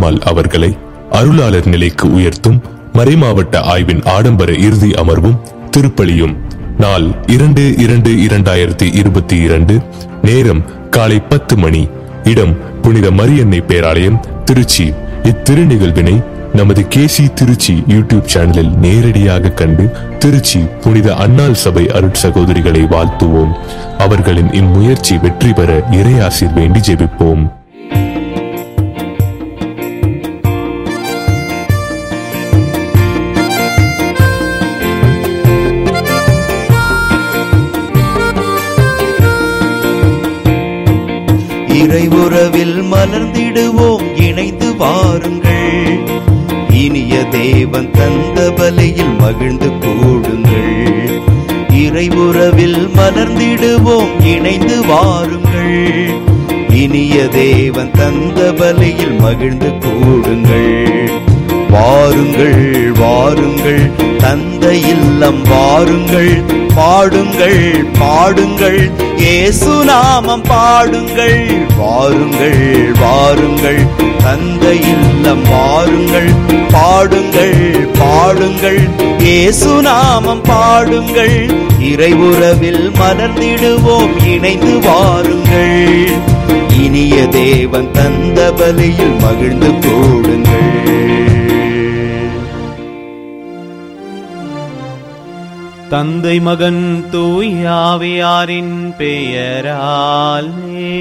அம்மாள் அவர்களை அருளாளர் நிலைக்கு உயர்த்தும் மறைமாவட்ட ஆய்வின் ஆடம்பர இறுதி அமர்வும் திருப்பலியும் நாள் இரண்டு இரண்டு இரண்டாயிரத்தி இருபத்தி இரண்டு நேரம் காலை பத்து மணி இடம் புனித மரியன்னை பேராலயம் திருச்சி இத்திரு நிகழ்வினை நமது கேசி திருச்சி யூடியூப் சேனலில் நேரடியாக கண்டு திருச்சி புனித அன்னாள் சபை அருட்சகோதரிகளை வாழ்த்துவோம் அவர்களின் இம்முயற்சி வெற்றி பெற இறையாசிர் வேண்டி ஜெபிப்போம் இறைவுறவில் மலர்ந்திடுவோம் இணைந்து வாருங்கள் இனிய தேவன் தந்த பலியில் மகிழ்ந்து கூடுங்கள் இறைவுறவில் மலர்ந்திடுவோம் இணைந்து வாருங்கள் இனிய தேவன் தந்த பலியில் மகிழ்ந்து கூடுங்கள் வாருங்கள் வாருங்கள் தந்த இல்லம் வாருங்கள் பாடுங்கள் பாடுங்கள் இயேசு நாமம் பாடுங்கள் வாருங்கள் வாருங்கள் தந்த இல்லம் வாருங்கள் பாடுங்கள் பாடுங்கள் இயேசு நாமம் பாடுங்கள் இறைவுறவில் மலர்ந்திடுவோம் இணைந்து வாருங்கள் இனிய தேவன் தந்த பலியில் மகிழ்ந்து கூடுங்கள் தந்தை மகன் தூயாவியாரின் பெயராலே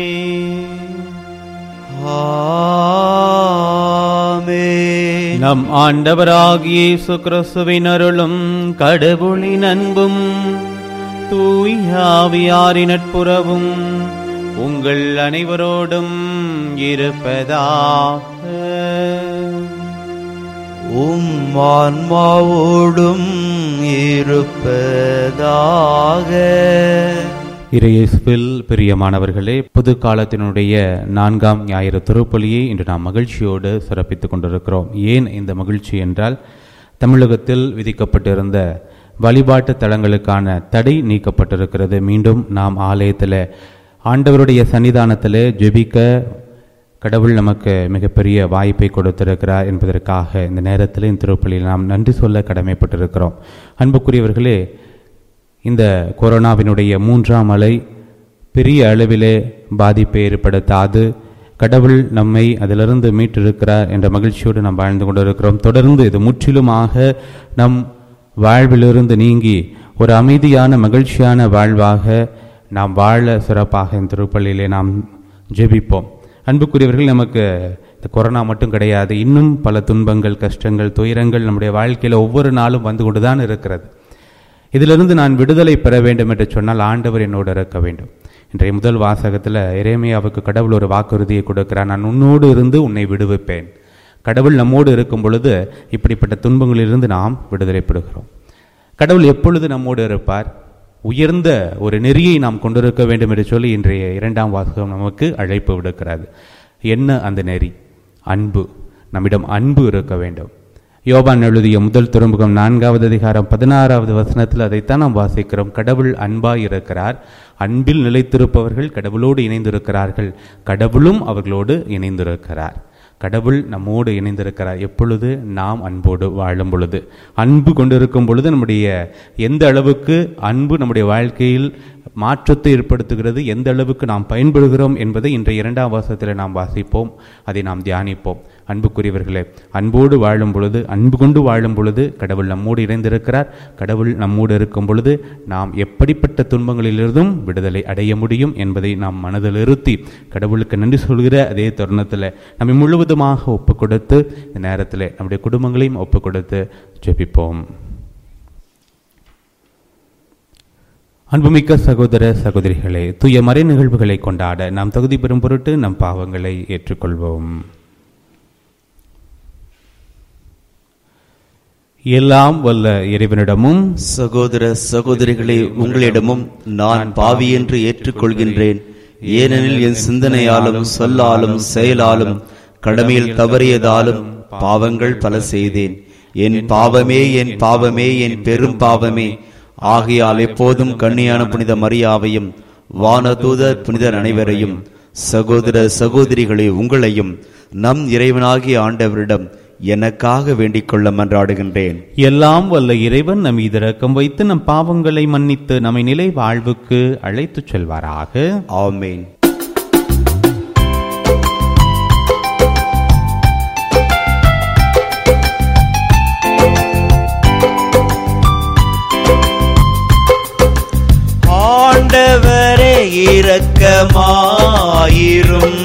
ஆமென். நம் ஆண்டவராகிய இயேசு கிறிஸ்துவின் அருளும் கடவுளின் அன்பும் தூயாவியாரின் நட்புறவும் உங்கள் அனைவரோடும் இருப்பதாக உம் ஆன்மாவோடும் இருப்பதாக இறையேசுவில் பிரியமானவர்களே புது காலத்தினுடைய நான்காம் ஞாயிறு திருப்பலியை இன்று நாம் மகிழ்ச்சியோடு சிறப்பித்துக் கொண்டிருக்கிறோம் ஏன் இந்த மகிழ்ச்சி என்றால் தமிழகத்தில் விதிக்கப்பட்டிருந்த வழிபாட்டு தலங்களுக்கான தடை நீக்கப்பட்டிருக்கிறது மீண்டும் நாம் ஆலயத்தில் ஆண்டவருடைய சன்னிதானத்தில் ஜெபிக்க கடவுள் நமக்கு மிகப்பெரிய வாய்ப்பை கொடுத்திருக்கிறார் என்பதற்காக இந்த நேரத்தில் இந்த திருப்பலியில் நாம் நன்றி சொல்ல கடமைப்பட்டிருக்கிறோம் அன்புக்குரியவர்களே இந்த கொரோனாவினுடைய மூன்றாம் அலை பெரிய அளவிலே பாதிப்பை ஏற்படுத்தாது கடவுள் நம்மை அதிலிருந்து மீட்டிருக்கிறார் என்ற மகிழ்ச்சியோடு நாம் வாழ்ந்து கொண்டிருக்கிறோம் தொடர்ந்து இது முற்றிலுமாக நம் வாழ்விலிருந்து நீங்கி ஒரு அமைதியான மகிழ்ச்சியான வாழ்வாக நாம் வாழ சிறப்பாக இந்த திருப்பள்ளியிலே நாம் ஜெபிப்போம் அன்புக்குரியவர்கள் நமக்கு இந்த கொரோனா மட்டும் கிடையாது இன்னும் பல துன்பங்கள் கஷ்டங்கள் துயரங்கள் நம்முடைய வாழ்க்கையில் ஒவ்வொரு நாளும் வந்து கொண்டு தான் இருக்கிறது இதிலிருந்து நான் விடுதலை பெற வேண்டும் என்று சொன்னால் ஆண்டவர் என்னோடு இருக்க வேண்டும் இன்றைய முதல் வாசகத்தில் இறைமையாவுக்கு கடவுள் ஒரு வாக்குறுதியை கொடுக்கிறார் நான் உன்னோடு இருந்து உன்னை விடுவிப்பேன் கடவுள் நம்மோடு இருக்கும் பொழுது இப்படிப்பட்ட துன்பங்களிலிருந்து நாம் விடுதலை பெறுகிறோம் கடவுள் எப்பொழுது நம்மோடு இருப்பார் உயர்ந்த ஒரு நெறியை நாம் கொண்டிருக்க வேண்டும் என்று சொல்லி இன்றைய இரண்டாம் வாசகம் நமக்கு அழைப்பு விடுக்கிறது என்ன அந்த நெறி அன்பு நம்மிடம் அன்பு இருக்க வேண்டும் யோபான் எழுதிய முதல் துறைமுகம் நான்காவது அதிகாரம் பதினாறாவது வசனத்தில் அதைத்தான் நாம் வாசிக்கிறோம் கடவுள் அன்பாய் இருக்கிறார் அன்பில் நிலைத்திருப்பவர்கள் கடவுளோடு இணைந்திருக்கிறார்கள் கடவுளும் அவர்களோடு இணைந்திருக்கிறார் கடவுள் நம்மோடு இணைந்திருக்கிறார் எப்பொழுது நாம் அன்போடு வாழும் பொழுது அன்பு கொண்டிருக்கும் பொழுது நம்முடைய எந்த அளவுக்கு அன்பு நம்முடைய வாழ்க்கையில் மாற்றத்தை ஏற்படுத்துகிறது எந்த அளவுக்கு நாம் பயன்படுகிறோம் என்பதை இன்றைய இரண்டாம் வாசத்தில் நாம் வாசிப்போம் அதை நாம் தியானிப்போம் அன்புக்குரியவர்களே அன்போடு வாழும் பொழுது அன்பு கொண்டு வாழும் பொழுது கடவுள் நம்மோடு இணைந்திருக்கிறார் கடவுள் நம்மோடு இருக்கும் பொழுது நாம் எப்படிப்பட்ட துன்பங்களிலிருந்தும் விடுதலை அடைய முடியும் என்பதை நாம் மனதில் இருத்தி கடவுளுக்கு நன்றி சொல்கிற அதே தருணத்தில் நம்மை முழுவதுமாக ஒப்பு கொடுத்து இந்த நேரத்தில் நம்முடைய குடும்பங்களையும் ஒப்பு கொடுத்து ஜெபிப்போம் அன்புமிக்க சகோதர சகோதரிகளே தூய மறை நிகழ்வுகளை கொண்டாட நாம் தகுதி பெறும் பொருட்டு நம் பாவங்களை ஏற்றுக்கொள்வோம் எல்லாம் வல்ல இறைவனிடமும் சகோதர சகோதரிகளே உங்களிடமும் நான் பாவி என்று ஏற்றுக்கொள்கின்றேன் ஏனெனில் என் சிந்தனையாலும் சொல்லாலும் செயலாலும் கடமையில் தவறியதாலும் பாவங்கள் பல செய்தேன் என் பாவமே என் பாவமே என் பெரும் பாவமே ஆகையால் எப்போதும் கண்ணியான புனித மரியாவையும் வானதூதர் புனிதர் அனைவரையும் சகோதர சகோதரிகளே உங்களையும் நம் இறைவனாகிய ஆண்டவரிடம் எனக்காக வேண்டிக் கொள்ள மன்றாடுகின்றேன் எல்லாம் வல்ல இறைவன் நம் மீது இரக்கம் வைத்து நம் பாவங்களை மன்னித்து நம்மை நிலை வாழ்வுக்கு அழைத்துச் செல்வாராக ஆமேன் ஆண்டவரே இரக்கமாயிரும்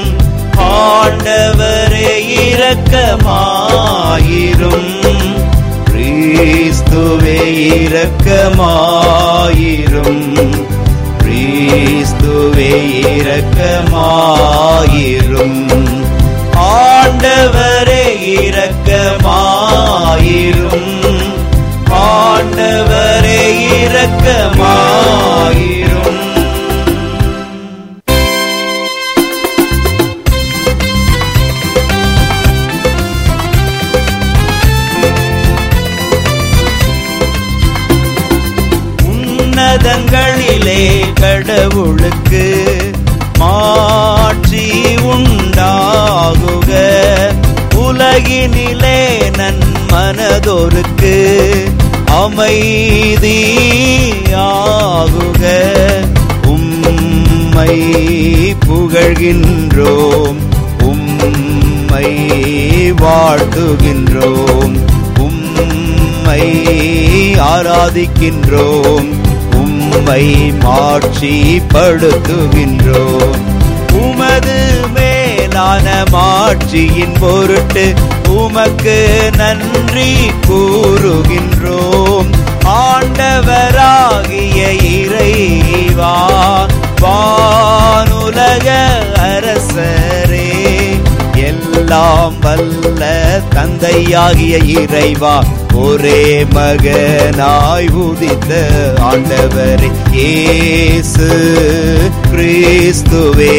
ஆண்டவரே இரக்கமாயிரும் கிறிஸ்துவே இரக்கமாயிரும் கிறிஸ்துவே இரக்கமாயிரும் ஆண்டவரே இரக்கமாயிரும் ஆண்டவரே இரக்கமாயிரும் உன்னதங்களிலே கடவுளுக்கு மாற்றி உண்டாகுக உலகினிலே நன்மனதொருக்கு அமைதியாகுக உம்மை புகழ்கின்றோம் உம்மை வாழ்த்துகின்றோம் உம்மை ஆராதிக்கின்றோம் உம்மை மாட்சிப்படுத்துகின்றோம் உமது மேலான மாட்சியின் பொருட்டு உமக்கு நன்றி கூறுகின்றோம் ஆண்டவராகிய இறைவா வானுலக அரசரே எல்லாம் வல்ல தந்தையாகிய இறைவா ஒரே மகனாய் உதித்த ஆண்டவரே இயேசு கிறிஸ்துவே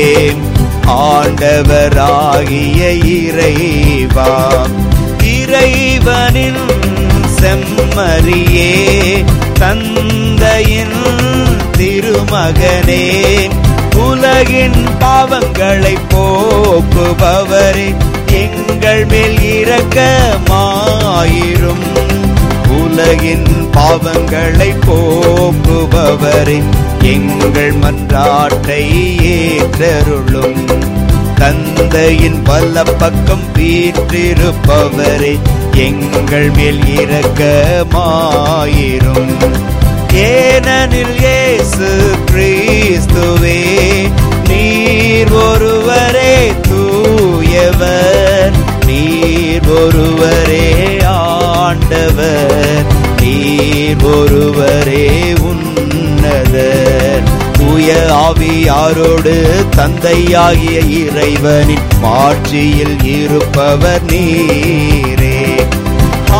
ஆண்டவராகிய இறைவா இறைவனின் செம்மறியே தந்தையின் திருமகனே உலகின் பாவங்களை போக்குபவரே எங்கள் மேல் இரக்கமாயிரும் உலகின் பாவங்களை போக்குபவரே எங்கள் மன்றாட்டை ஏற்றருளும் தந்தையின் வல்ல பக்கம் வீற்றிருப்பவரே எங்கள் மேல் இரக்கமாயிரும் ஏனெனில் இயேசு கிறிஸ்துவே நீர் ஒருவரே தூயவர் நீர் ஒருவரே ஆண்டவர் நீர் ஒருவரே உன்னதர் தூய ஆவியாரோடு தந்தையாகிய இறைவனின் மாட்சியில் இருப்பவர் நீரே ஆ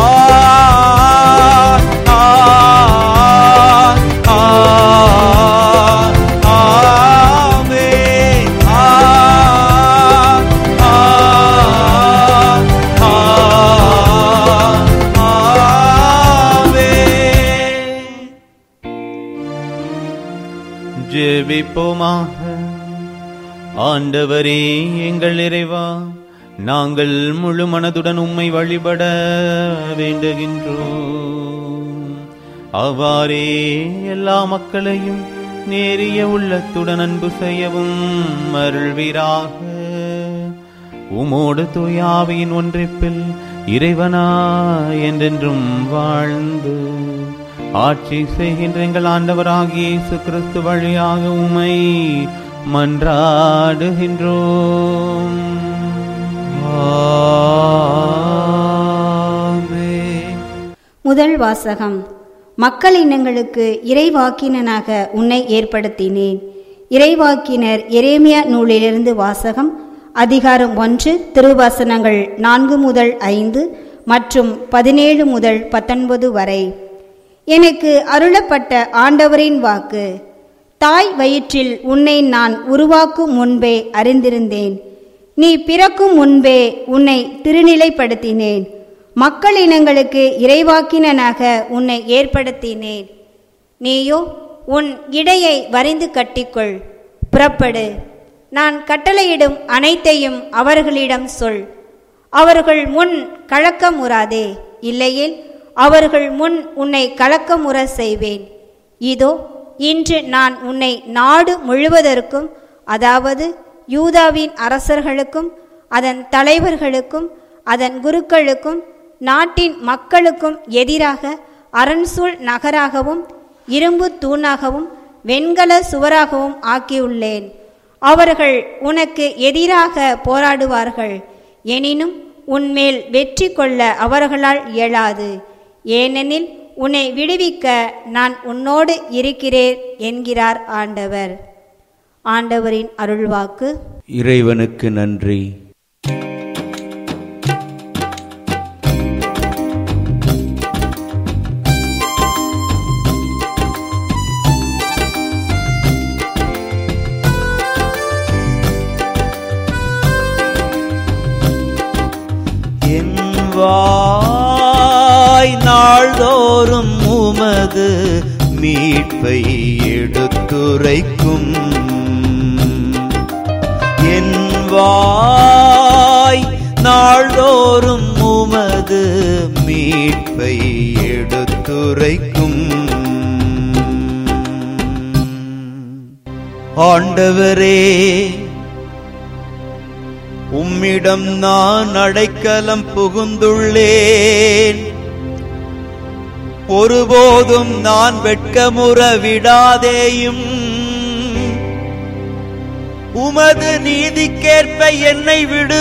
ஆ ஆ ஆமென் ஆ ஆ ஆ ஆமென் ஜெபிப்போமாக ஆண்டவரே எங்கள் இறைவா நாங்கள் முழு மனதுடன் உம்மை வழிபட வேண்டுகின்றோம் அவ்வாறே எல்லா மக்களையும் நேரிய உள்ளத்துடன் அன்பு செய்யவும் அருள்வீராக உமோடு தூயாவியின் ஒன்றிப்பில் இறைவனா என்றென்றும் வாழ்ந்து ஆட்சி செய்கின்ற எங்கள் ஆண்டவராகிய இயேசு கிறிஸ்து வழியாக உமை மன்றாடுகின்றோம் ஆமென் முதல் வாசகம் மக்கள் இனங்களுக்கு இறைவாக்கினனாக உன்னை ஏற்படுத்தினேன் இறைவாக்கினர் எரேமியா நூலிலிருந்து வாசகம் அதிகாரம் ஒன்று திருவாசனங்கள் நான்கு முதல் ஐந்து மற்றும் பதினேழு முதல் பத்தொன்பது வரை எனக்கு அருளப்பட்ட ஆண்டவரின் வாக்கு தாய் வயிற்றில் உன்னை நான் உருவாக்கும் முன்பே அறிந்திருந்தேன் நீ பிறக்கும் முன்பே உன்னை திருநிலைப்படுத்தினேன் மக்கள் இனங்களுக்கு இறைவாக்கினனாக உன்னை ஏற்படுத்தினேன் நீயோ உன் இடையை வரைந்து கட்டிக்கொள் புறப்படு நான் கட்டளையிடும் அனைத்தையும் அவர்களிடம் சொல் அவர்கள் முன் கலக்கமுறாதே இல்லையேல் அவர்கள் முன் உன்னை கலக்கமுற செய்வேன் இதோ இன்று நான் உன்னை நாடு முழுவதற்கும் அதாவது யூதாவின் அரசர்களுக்கும் அதன் தலைவர்களுக்கும் அதன் குருக்களுக்கும் நாட்டின் மக்களுக்கும் எதிராக அரண்சூழ் நகராகவும் இரும்பு தூணாகவும் வெண்கல சுவராகவும் ஆக்கியுள்ளேன் அவர்கள் உனக்கு எதிராக போராடுவார்கள் எனினும் உன்மேல் வெற்றி கொள்ள அவர்களால் இயலாது ஏனெனில் உன்னை விடுவிக்க நான் உன்னோடு இருக்கிறேன் என்கிறார் ஆண்டவர் ஆண்டவரின் அருள்வாக்கு இறைவனுக்கு நன்றி என் வாய் நாள்தோறும் உமது மீட்பை எடுத்துரைக்கும் என் வாய் நாள்தோறும் உமது மீட்பை எடுத்துரைக்கும் ஆண்டவரே உம்மிடம் நான் அடைக்கலம் புகுந்துள்ளேன் ஒருபோதும் நான் வெட்கமுற விடாதேயும் உமது நீதிக்கேற்ப என்னை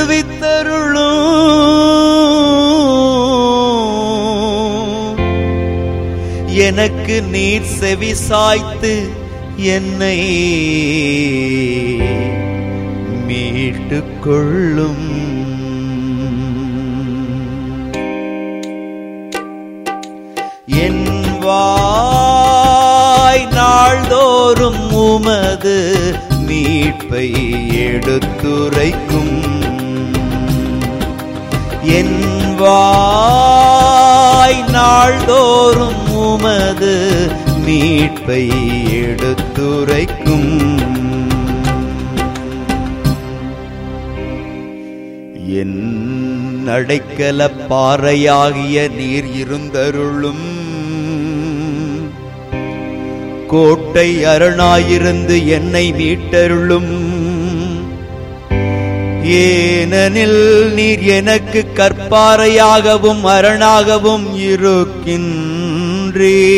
விடுவித்தருளும் எனக்கு நீர் செவி சாய்த்து என்னை மீட்டுக் கொள்ளும் என் வாய் நாள்தோறும் உமது மீட்பை எடுத்துரைக்கும் என் வாய் நாள்தோறும் உமது மீட்பை எடுத்துரைக்கும் என் அடைக்கல பாறையாகிய நீர் இருந்தருளும் கோட்டை அரணாயிருந்து என்னை மீட்டருளும் ஏனெனில் நீர் எனக்கு கற்பாறையாகவும் அரணாகவும் இருக்கின்றே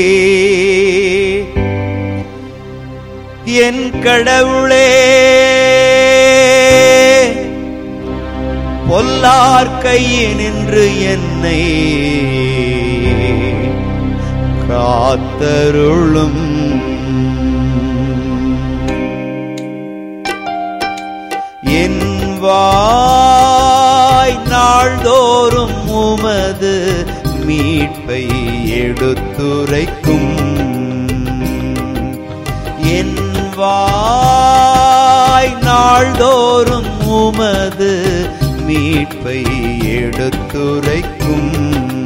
என் கடவுளே பொல்லார் கையினின்று என்னை காத்தருளும் என் வாய் நாள்தோறும் உமது மீட்பை எடுத்துரைக்கும் என் வாய் நாள்தோறும் உமது மீட்பை எடுத்துரைக்கும்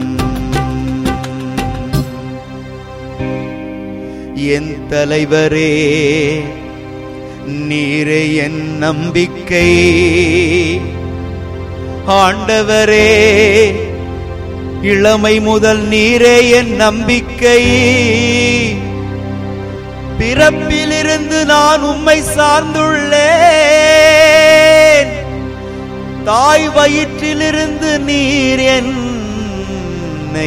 என் தலைவரே நீரே என் நம்பிக்கை ஆண்டவரே இளமை முதல் நீரே என் நம்பிக்கை பிறப்பிலிருந்து நான் உம்மை சார்ந்துள்ளேன் தாய் வயிற்றிலிருந்து நீர் என்னை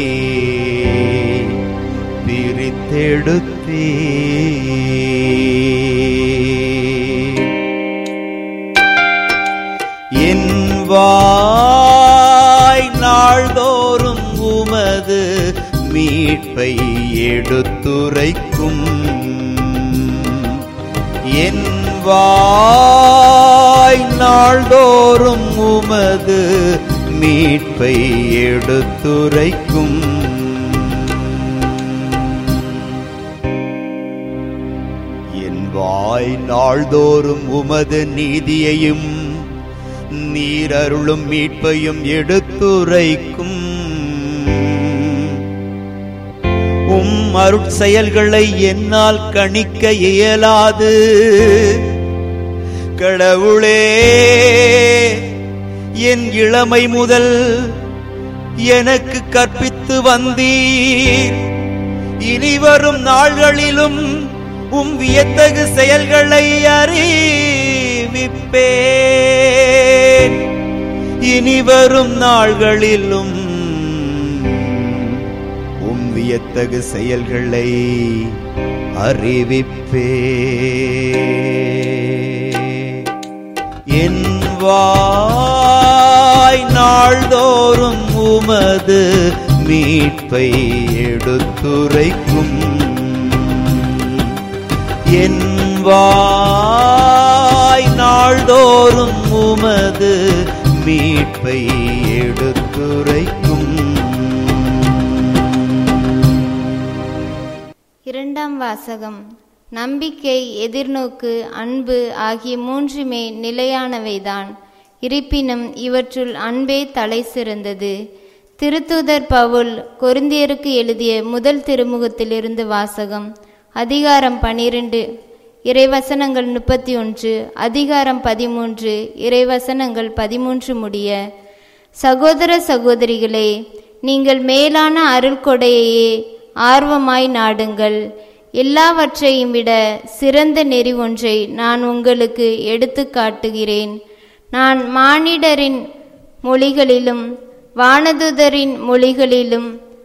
பிரித்தெடுத்தே என் வாய் நாள்தோறும் உமது மீட்பை எடுத்துரைக்கும் என் வாய் நாள்தோறும் உமது மீட்பை எடுத்துரைக்கும் என் வாய் நாள்தோறும் உமது நீதியையும் நீர் அருளும் மீட்பையும் எடுத்துரைக்கும் உம் அருட்செயல்களை என்னால் கணிக்க இயலாது கடவுளே என் இளமை முதல் எனக்கு கற்பித்து வந்தீர் இனி வரும் நாள்களிலும் உம் வியத்தகு செயல்களை அறிவிப்பேன் இனி வரும் நாள்களிலும் உம் வியத்தகு செயல்களை அறிவிப்பேன் என் வாய் நாள்தோறும் உமது மீட்பை எடுத்துரைக்கும் என் வாய் நாள்தோறும் உமது மீட்பை எடுத்துரைக்கும் இரண்டாம் வாசகம் நம்பிக்கை எதிர்நோக்கு அன்பு ஆகிய மூன்றுமே நிலையானவைதான் இருப்பினும் இவற்றுள் அன்பே தலை சிறந்தது திருத்தூதர் பவுல் கொரிந்தியருக்கு எழுதிய முதல் திருமுகத்திலிருந்து வாசகம் அதிகாரம் பனிரெண்டு இறைவசனங்கள் முப்பத்தி ஒன்று அதிகாரம் பதிமூன்று இறைவசனங்கள் பதிமூன்று முடிய சகோதர சகோதரிகளே நீங்கள் மேலான அருள்கொடையையே ஆர்வமாய் நாடுங்கள் எல்லாவற்றையும் விட சிறந்த நெறி ஒன்றை நான் உங்களுக்கு எடுத்து காட்டுகிறேன் நான் மானிடரின் மொழிகளிலும் வானதுதரின் மொழிகளிலும்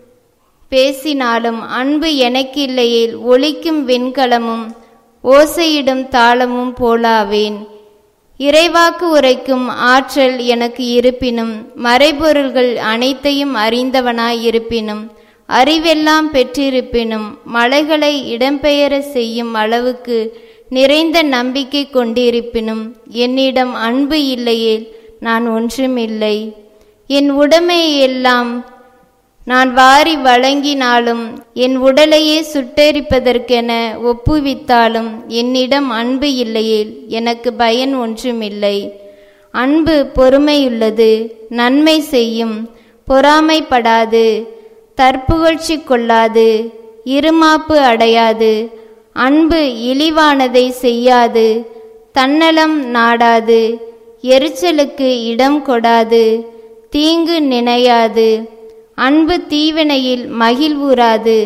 பேசினாலும் அன்பு எனக்கு இல்லையேல் ஒலிக்கும் வெண்கலமும் ஓசையிடும் தாளமும் போலாவேன் இறைவாக்கு உரைக்கும் ஆற்றல் எனக்கு இருப்பினும் மறைபொருள்கள் அனைத்தையும் அறிந்தவனாய் இருப்பினும் அறிவெல்லாம் பெற்றிருப்பினும் மலைகளை இடம்பெயர செய்யும் அளவுக்கு நிறைந்த நம்பிக்கை கொண்டிருப்பினும் என்னிடம் அன்பு இல்லையேல் நான் ஒன்றுமில்லை என் உடைமையெல்லாம் நான் வாரி வழங்கினாலும் என் உடலையே சுட்டெரிப்பதற்கென ஒப்புவித்தாலும் என்னிடம் அன்பு இல்லையேல் எனக்கு பயன் ஒன்றுமில்லை அன்பு பொறுமையுள்ளது நன்மை செய்யும் பொறாமைப்படாது தற்புகழ்ச்சி கொள்ளாது இருமாப்பு அடையாது அன்பு இழிவானதை செய்யாது தன்னலம் நாடாது எரிச்சலுக்கு இடம் கொடாது தீங்கு நினையாது அன்பு தீவினையில் மகிழ்வுறாது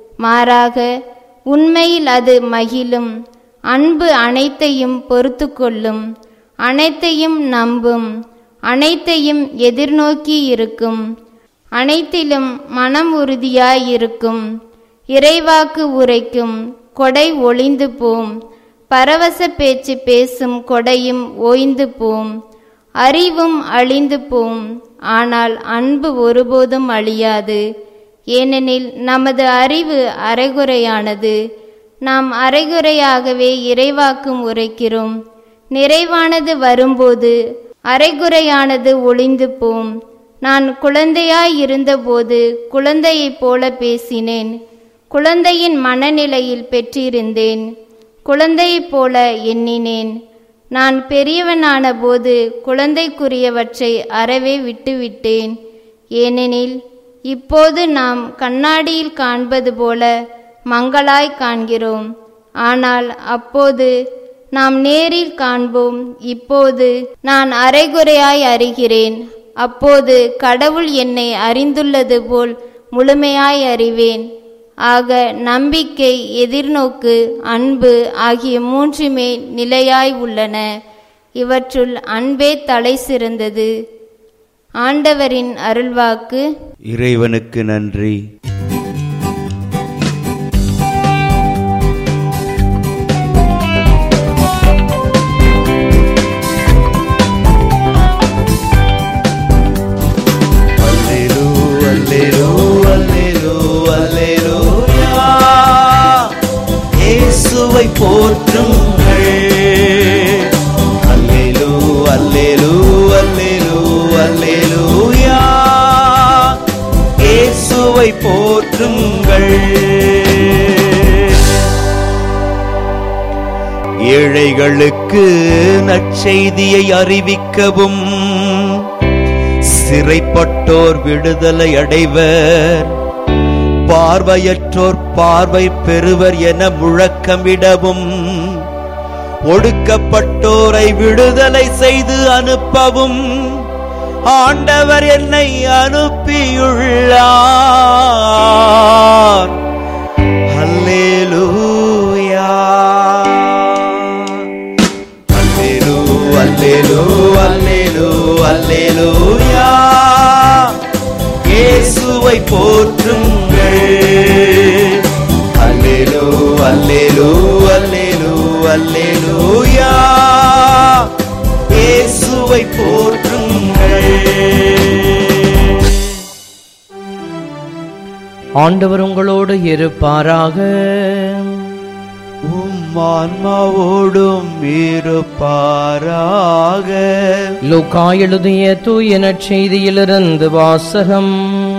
மாறாக உண்மையில் அது மகிழும் அன்பு அனைத்தையும் பொறுத்து கொள்ளும் அனைத்தையும் நம்பும் அனைத்தையும் எதிர்நோக்கி இருக்கும் அனைத்திலும் மனம் உறுதியாயிருக்கும் இறைவாக்கு உரைக்கும் கொடை ஒளிந்து போம் பரவச பேச்சு பேசும் கொடையும் ஓய்ந்து போம் அறிவும் அழிந்து போம் ஆனால் அன்பு ஒருபோதும் அழியாது ஏனெனில் நமது அறிவு அரைகுறையானது நாம் அரைகுறையாகவே இறைவாக்கும் உரைக்கிறோம் நிறைவானது வரும்போது அரைகுறையானது ஒளிந்து போம் நான் குழந்தையாய் இருந்தபோது குழந்தையைப் போல பேசினேன் குழந்தையின் மனநிலையில் பெற்றிருந்தேன் குழந்தையைப் போல எண்ணினேன் நான் பெரியவனான போது குழந்தைக்குரியவற்றை அறவே விட்டுவிட்டேன் ஏனெனில் இப்போது நாம் கண்ணாடியில் காண்பது போல மங்களாய் காண்கிறோம் ஆனால் அப்போது நாம் நேரில் காண்போம் இப்போது நான் அரைகுறையாய் அறிகிறேன் அப்போது கடவுள் என்னை அறிந்துள்ளது போல் முழுமையாய் அறிவேன் ஆக நம்பிக்கை எதிர்நோக்கு அன்பு ஆகிய மூன்றுமே நிலையாய் உள்ளன இவற்றுள் அன்பே தலை சிறந்தது ஆண்டவரின் அருள்வாக்கு இறைவனுக்கு நன்றி அல்லேலூ, அல்லேலூ, அல்லேலூ, அல்லேலூயா. இயேசுவை போற்றுங்கள் அல்லேலூ அல்லேலூ அல்லேலூ அல்லேலூயா இயேசுவை போற்றுங்கள் ஏழைகளுக்கு நற்செய்தியை அறிவிக்கவும் சிறைப்பட்டோர் விடுதலை அடைவர் பார்வையற்றோர் பார்வை பெறுவர் என முழக்கமிடவும் ஒடுக்கப்பட்டோரை விடுதலை செய்து அனுப்பவும் ஆண்டவர் என்னை அனுப்பியுள்ளார் அல்லேலூயா அல்லேலூ அல்லேலூ அல்லேலூ அல்லேலூயா இயேசுவை போற்றுங்கள் அல்லேலூ அல்லேலூ அல்லேலூ அல்லேலூயா இயேசுவை போற்றுங்கள் ஆண்டவர் உங்களோடு இருப்பாராக உம் ஆன்மாவோடும் இருப்பாராக லூக்கா எழுதிய தூய நற்செய்தியிலிருந்து வாசகம்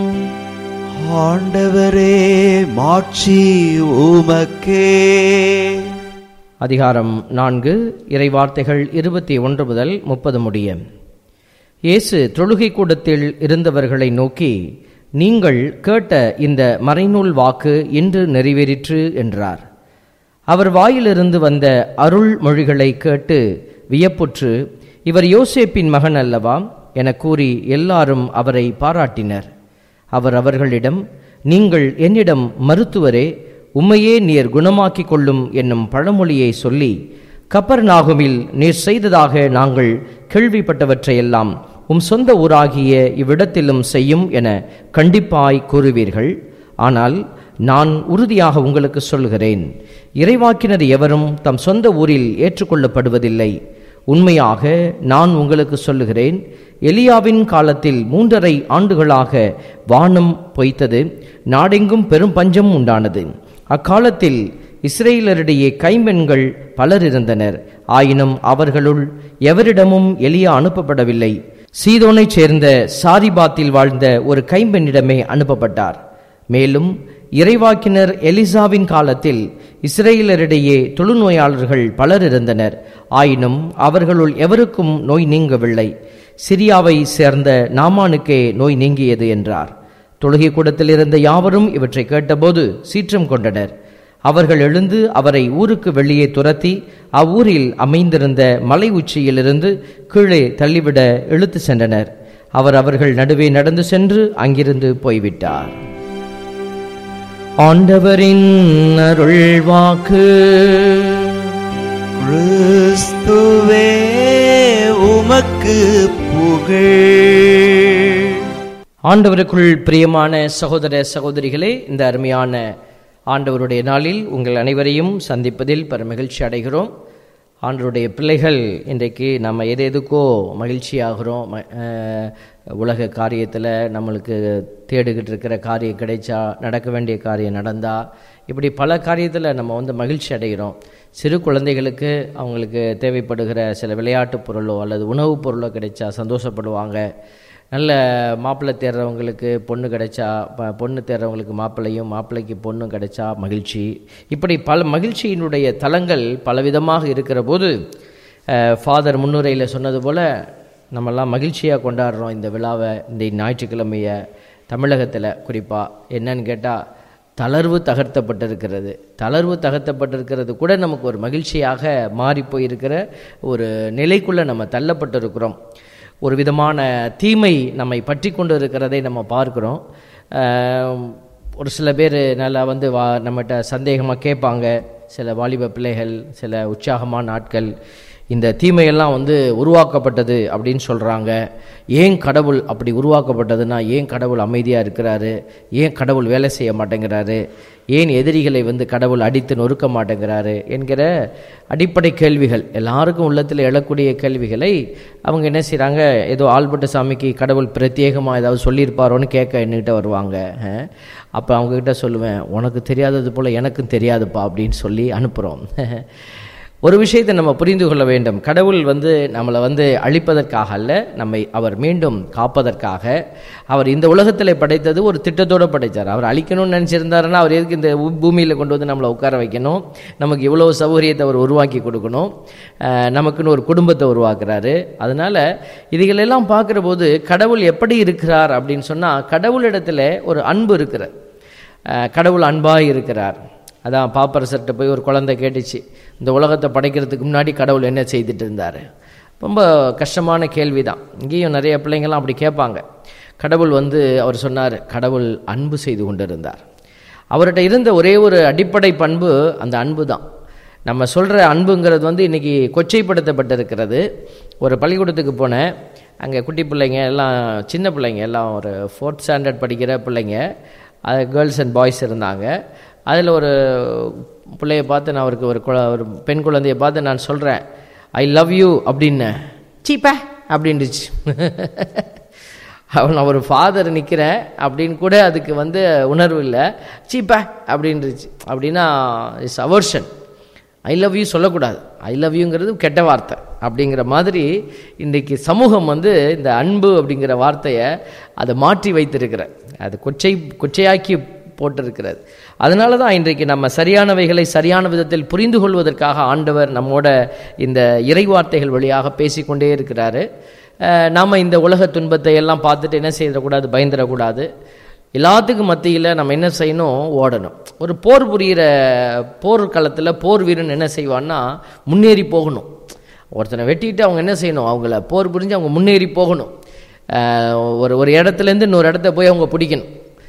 ஆண்டவரே மாட்சி உமக்கே அதிகாரம் நான்கு இறைவார்த்தைகள் இருபத்தி ஒன்று முதல் முப்பது முடிய இயேசு தொழுகை கூடத்தில் இருந்தவர்களை நோக்கி நீங்கள் கேட்ட இந்த மறைநூல் வாக்கு இன்று நிறைவேறிற்று என்றார் அவர் வாயிலிருந்து வந்த அருள் மொழிகளை கேட்டு வியப்புற்று இவர் யோசேப்பின் மகன் அல்லவா என கூறி எல்லாரும் அவரை பாராட்டினர் அவர் அவர்களிடம் நீங்கள் என்னிடம் மருத்துவரே உம்மையே நீர் குணமாக்கிக் கொள்ளும் என்னும் பழமொழியை சொல்லி கப்பர் நாகுமில் நீர் செய்ததாக நாங்கள் கேள்விப்பட்டவற்றையெல்லாம் உம் சொந்த ஊராகிய இவ்விடத்திலும் செய்யும் என கண்டிப்பாய் கூறுவீர்கள் ஆனால் நான் உறுதியாக உங்களுக்கு சொல்கிறேன் இறைவாக்கினர் எவரும் தம் சொந்த ஊரில் ஏற்றுக்கொள்ளப்படுவதில்லை உண்மையாக நான் உங்களுக்கு சொல்லுகிறேன் எலியாவின் காலத்தில் மூன்றரை ஆண்டுகளாக வானம் பொய்த்தது நாடெங்கும் பெரும் பஞ்சம் உண்டானது அக்காலத்தில் இஸ்ரேலரிடையே கைம்பெண்கள் பலர் இருந்தனர் ஆயினும் அவர்களுள் எவரிடமும் எலியா அனுப்பப்படவில்லை சீதோனைச் சேர்ந்த சாரிபாத்தில் வாழ்ந்த ஒரு கைம்பெண்ணிடமே அனுப்பப்பட்டார் மேலும் இறைவாக்கினர் எலிசாவின் காலத்தில் இஸ்ரேலரிடையே தொழுநோயாளர்கள் பலர் இருந்தனர் ஆயினும் அவர்களுள் எவருக்கும் நோய் நீங்கவில்லை சிரியாவை சேர்ந்த நாமானுக்கே நோய் நீங்கியது என்றார் தொழுகை கூடத்தில் இருந்த யாவரும் இவற்றை கேட்டபோது சீற்றம் கொண்டனர் அவர்கள் எழுந்து அவரை ஊருக்கு வெளியே துரத்தி அவ்வூரில் அமைந்திருந்த மலை உச்சியிலிருந்து கீழே தள்ளிவிட இழுத்து சென்றனர் அவர் அவர்கள் நடுவே நடந்து சென்று அங்கிருந்து போய்விட்டார் ஆண்டவரின் அருள் வாக்கு கிறிஸ்துவே உமக்கு புகழ் ஆண்டவருக்குள் பிரியமான சகோதர சகோதரிகளே இந்த அருமையான ஆண்டவருடைய நாளில் உங்கள் அனைவரையும் சந்திப்பதில் பெரும் மகிழ்ச்சி அடைகிறோம் ஆண்டவருடைய பிள்ளைகள் இன்றைக்கு நம்ம எது எதுக்கோ மகிழ்ச்சியாகிறோம் ம- அஹ், உலக காரியத்தில் நம்மளுக்கு தேடிக்கிட்டு இருக்கிற காரியம் கிடைச்சா நடக்க வேண்டிய காரியம் நடந்தா இப்படி பல காரியத்தில் நம்ம வந்து மகிழ்ச்சி அடைகிறோம் சிறு குழந்தைகளுக்கு அவங்களுக்கு தேவைப்படுகிற சில விளையாட்டுப் பொருளோ அல்லது உணவுப் பொருளோ கிடைச்சா சந்தோஷப்படுவாங்க நல்ல மாப்பிள்ளை தேடுறவங்களுக்கு பொண்ணு கிடைச்சா ப- பொண்ணு தேடுறவங்களுக்கு மாப்பிள்ளையும் மாப்பிள்ளைக்கு பொண்ணும் கிடைச்சா மகிழ்ச்சி இப்படி பல மகிழ்ச்சியினுடைய தலங்கள் பலவிதமாக இருக்கிற போது ஃபாதர் முன்னுரையில் சொன்னது போல் நம்மெல்லாம் மகிழ்ச்சியாக கொண்டாடுறோம் இந்த விழாவை இந்த ஞாயிற்றுக்கிழமையை தமிழகத்தில் குறிப்பாக என்னன்னு கேட்டால் தளர்வு தகர்த்தப்பட்டிருக்கிறது தளர்வு தகர்த்தப்பட்டிருக்கிறது கூட நமக்கு ஒரு மகிழ்ச்சியாக மாறி போயிருக்கிற ஒரு நிலைக்குள்ளே நம்ம தள்ளப்பட்டிருக்கிறோம் ஒரு விதமான தீமை நம்மை பற்றி கொண்டு இருக்கிறதை நம்ம பார்க்குறோம் ஆஹ், ஒரு சில பேர் நல்லா வந்து வா நம்மகிட்ட சந்தேகமாக கேட்பாங்க சில வாலிப பிள்ளைகள் சில உற்சாகமான ஆட்கள் இந்த தீமையெல்லாம் வந்து உருவாக்கப்பட்டது அப்படின்னு சொல்கிறாங்க ஏன் கடவுள் அப்படி உருவாக்கப்பட்டதுன்னா ஏன் கடவுள் அமைதியாக இருக்கிறாரு ஏன் கடவுள் வேலை செய்ய மாட்டேங்கிறாரு ஏன் எதிரிகளை வந்து கடவுள் அடித்து நொறுக்க மாட்டேங்கிறாரு என்கிற அடிப்படை கேள்விகள் எல்லாருக்கும் உள்ளத்தில் எழக்கூடிய கேள்விகளை அவங்க என்ன செய்கிறாங்க ஏதோ ஆல்பர்ட் சாமிக்கு கடவுள் பிரத்யேகமாக ஏதாவது சொல்லியிருப்பாரோன்னு கேட்க என்கிட்ட வருவாங்க அப்போ அவங்கக்கிட்ட சொல்லுவேன் உனக்கு தெரியாதது போல் எனக்கும் தெரியாதுப்பா அப்படின்னு சொல்லி அனுப்புகிறோம் ஒரு விஷயத்தை நம்ம புரிந்து கொள்ள வேண்டும் கடவுள் வந்து நம்மளை வந்து அழிப்பதற்காக அல்ல நம்மை அவர் மீண்டும் காப்பதற்காக அவர் இந்த உலகத்தில் படைத்தது ஒரு திட்டத்தோடு படைத்தார் அவர் அழிக்கணும்னு நினச்சிருந்தாருன்னா அவர் எதுக்கு இந்த பூ- பூமியில் கொண்டு வந்து நம்மளை உட்கார வைக்கணும் நமக்கு இவ்வளோ சௌகரியத்தை அவர் உருவாக்கி கொடுக்கணும் அஹ், நமக்குன்னு ஒரு குடும்பத்தை உருவாக்குறாரு அதனால் இதுகளெல்லாம் பார்க்குற போது கடவுள் எப்படி இருக்கிறார் அப்படின்னு சொன்னால் கடவுளிடத்தில் ஒரு அன்பு இருக்கிறார் அஹ், கடவுள் அன்பாக இருக்கிறார் அதான் பாப்பரசர்கிட்ட போய் ஒரு குழந்தை கேட்டுச்சு இந்த உலகத்தை படைக்கிறதுக்கு முன்னாடி கடவுள் என்ன செய்துட்டு இருந்தார் ரொம்ப கஷ்டமான கேள்வி தான் இங்கேயும் நிறைய பிள்ளைங்கள்லாம் அப்படி கேட்பாங்க கடவுள் வந்து அவர் சொன்னார் கடவுள் அன்பு செய்து கொண்டிருந்தார் அவர்கிட்ட இருந்த ஒரே ஒரு அடிப்படை பண்பு அந்த அன்பு தான் நம்ம சொல்கிற அன்புங்கிறது வந்து இன்றைக்கி கொச்சைப்படுத்தப்பட்டிருக்கிறது ஒரு பள்ளிக்கூடத்துக்கு போனேன் அங்கே குட்டி பிள்ளைங்க எல்லாம் சின்ன பிள்ளைங்க எல்லாம் ஒரு ஃபோர்த் ஸ்டாண்டர்ட் படிக்கிற பிள்ளைங்க அது கேர்ள்ஸ் அண்ட் பாய்ஸ் இருந்தாங்க அதில் ஒரு பிள்ளைய பார்த்து நான் அவருக்கு ஒரு குழ ஒரு பெண் குழந்தைய பார்த்து நான் சொல்கிறேன் ஐ லவ் யூ அப்படின்னு சீப்ப அப்படின்டுச்சு அவன் நான் ஒரு ஃபாதர் நிற்கிறேன் அப்படின்னு கூட அதுக்கு வந்து உணர்வு இல்லை சீப்ப அப்படின்றுச்சு அப்படின்னா it's aversion I love you சொல்லக்கூடாது ஐ லவ் யூங்கிறது கெட்ட வார்த்தை அப்படிங்கிற மாதிரி இன்றைக்கு சமூகம் வந்து இந்த அன்பு அப்படிங்கிற வார்த்தையை அதை மாற்றி வைத்திருக்கிற அது கொச்சை கொச்சையாக்கி போட்டிருக்கிறது அதனால தான் இன்றைக்கு நம்ம சரியானவைகளை சரியான விதத்தில் புரிந்து கொள்வதற்காக ஆண்டவர் நம்மோட இந்த இறைவார்த்தைகள் வழியாக பேசிக்கொண்டே இருக்கிறாரு அஹ் நாம இந்த உலக துன்பத்தை எல்லாம் பார்த்துட்டு என்ன செய்யக்கூடாது பயந்துடக்கூடாது எல்லாத்துக்கும் மத்தியில் நம்ம என்ன செய்யணும் ஓடணும் ஒரு போர் புரிகிற போர்க்களத்தில் போர் வீரன் என்ன செய்வான்னா முன்னேறி போகணும் ஒருத்தனை வெட்டிட்டு அவங்க என்ன செய்யணும் அவங்கள போர் புரிஞ்சு அவங்க முன்னேறி போகணும் அஹ் ஒரு ஒரு இடத்துலேருந்து இன்னொரு இடத்த போய் அவங்க பிடிக்கணும்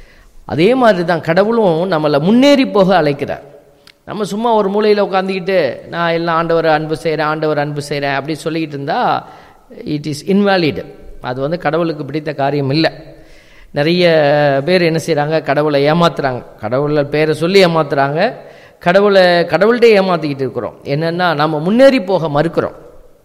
அதே மாதிரி தான் கடவுளும் நம்மளை முன்னேறி போக அழைக்கிறார் நம்ம சும்மா ஒரு மூலையில் உட்காந்துக்கிட்டு நான் எல்லாம் ஆண்டவர் அன்பு செய்கிறேன் ஆண்டவர் அன்பு செய்கிறேன் அப்படி சொல்லிக்கிட்டு இருந்தால் இட் இஸ் இன்வாலிடு அது வந்து கடவுளுக்கு பிடித்த காரியம் இல்லை நிறைய பேர் என்ன செய்கிறாங்க கடவுளை ஏமாத்துறாங்க கடவுளை பேரை சொல்லி ஏமாத்துறாங்க கடவுளை கடவுள்கிட்டே ஏமாற்றிக்கிட்டு இருக்கிறோம் என்னென்னா நம்ம முன்னேறி போக மறுக்கிறோம்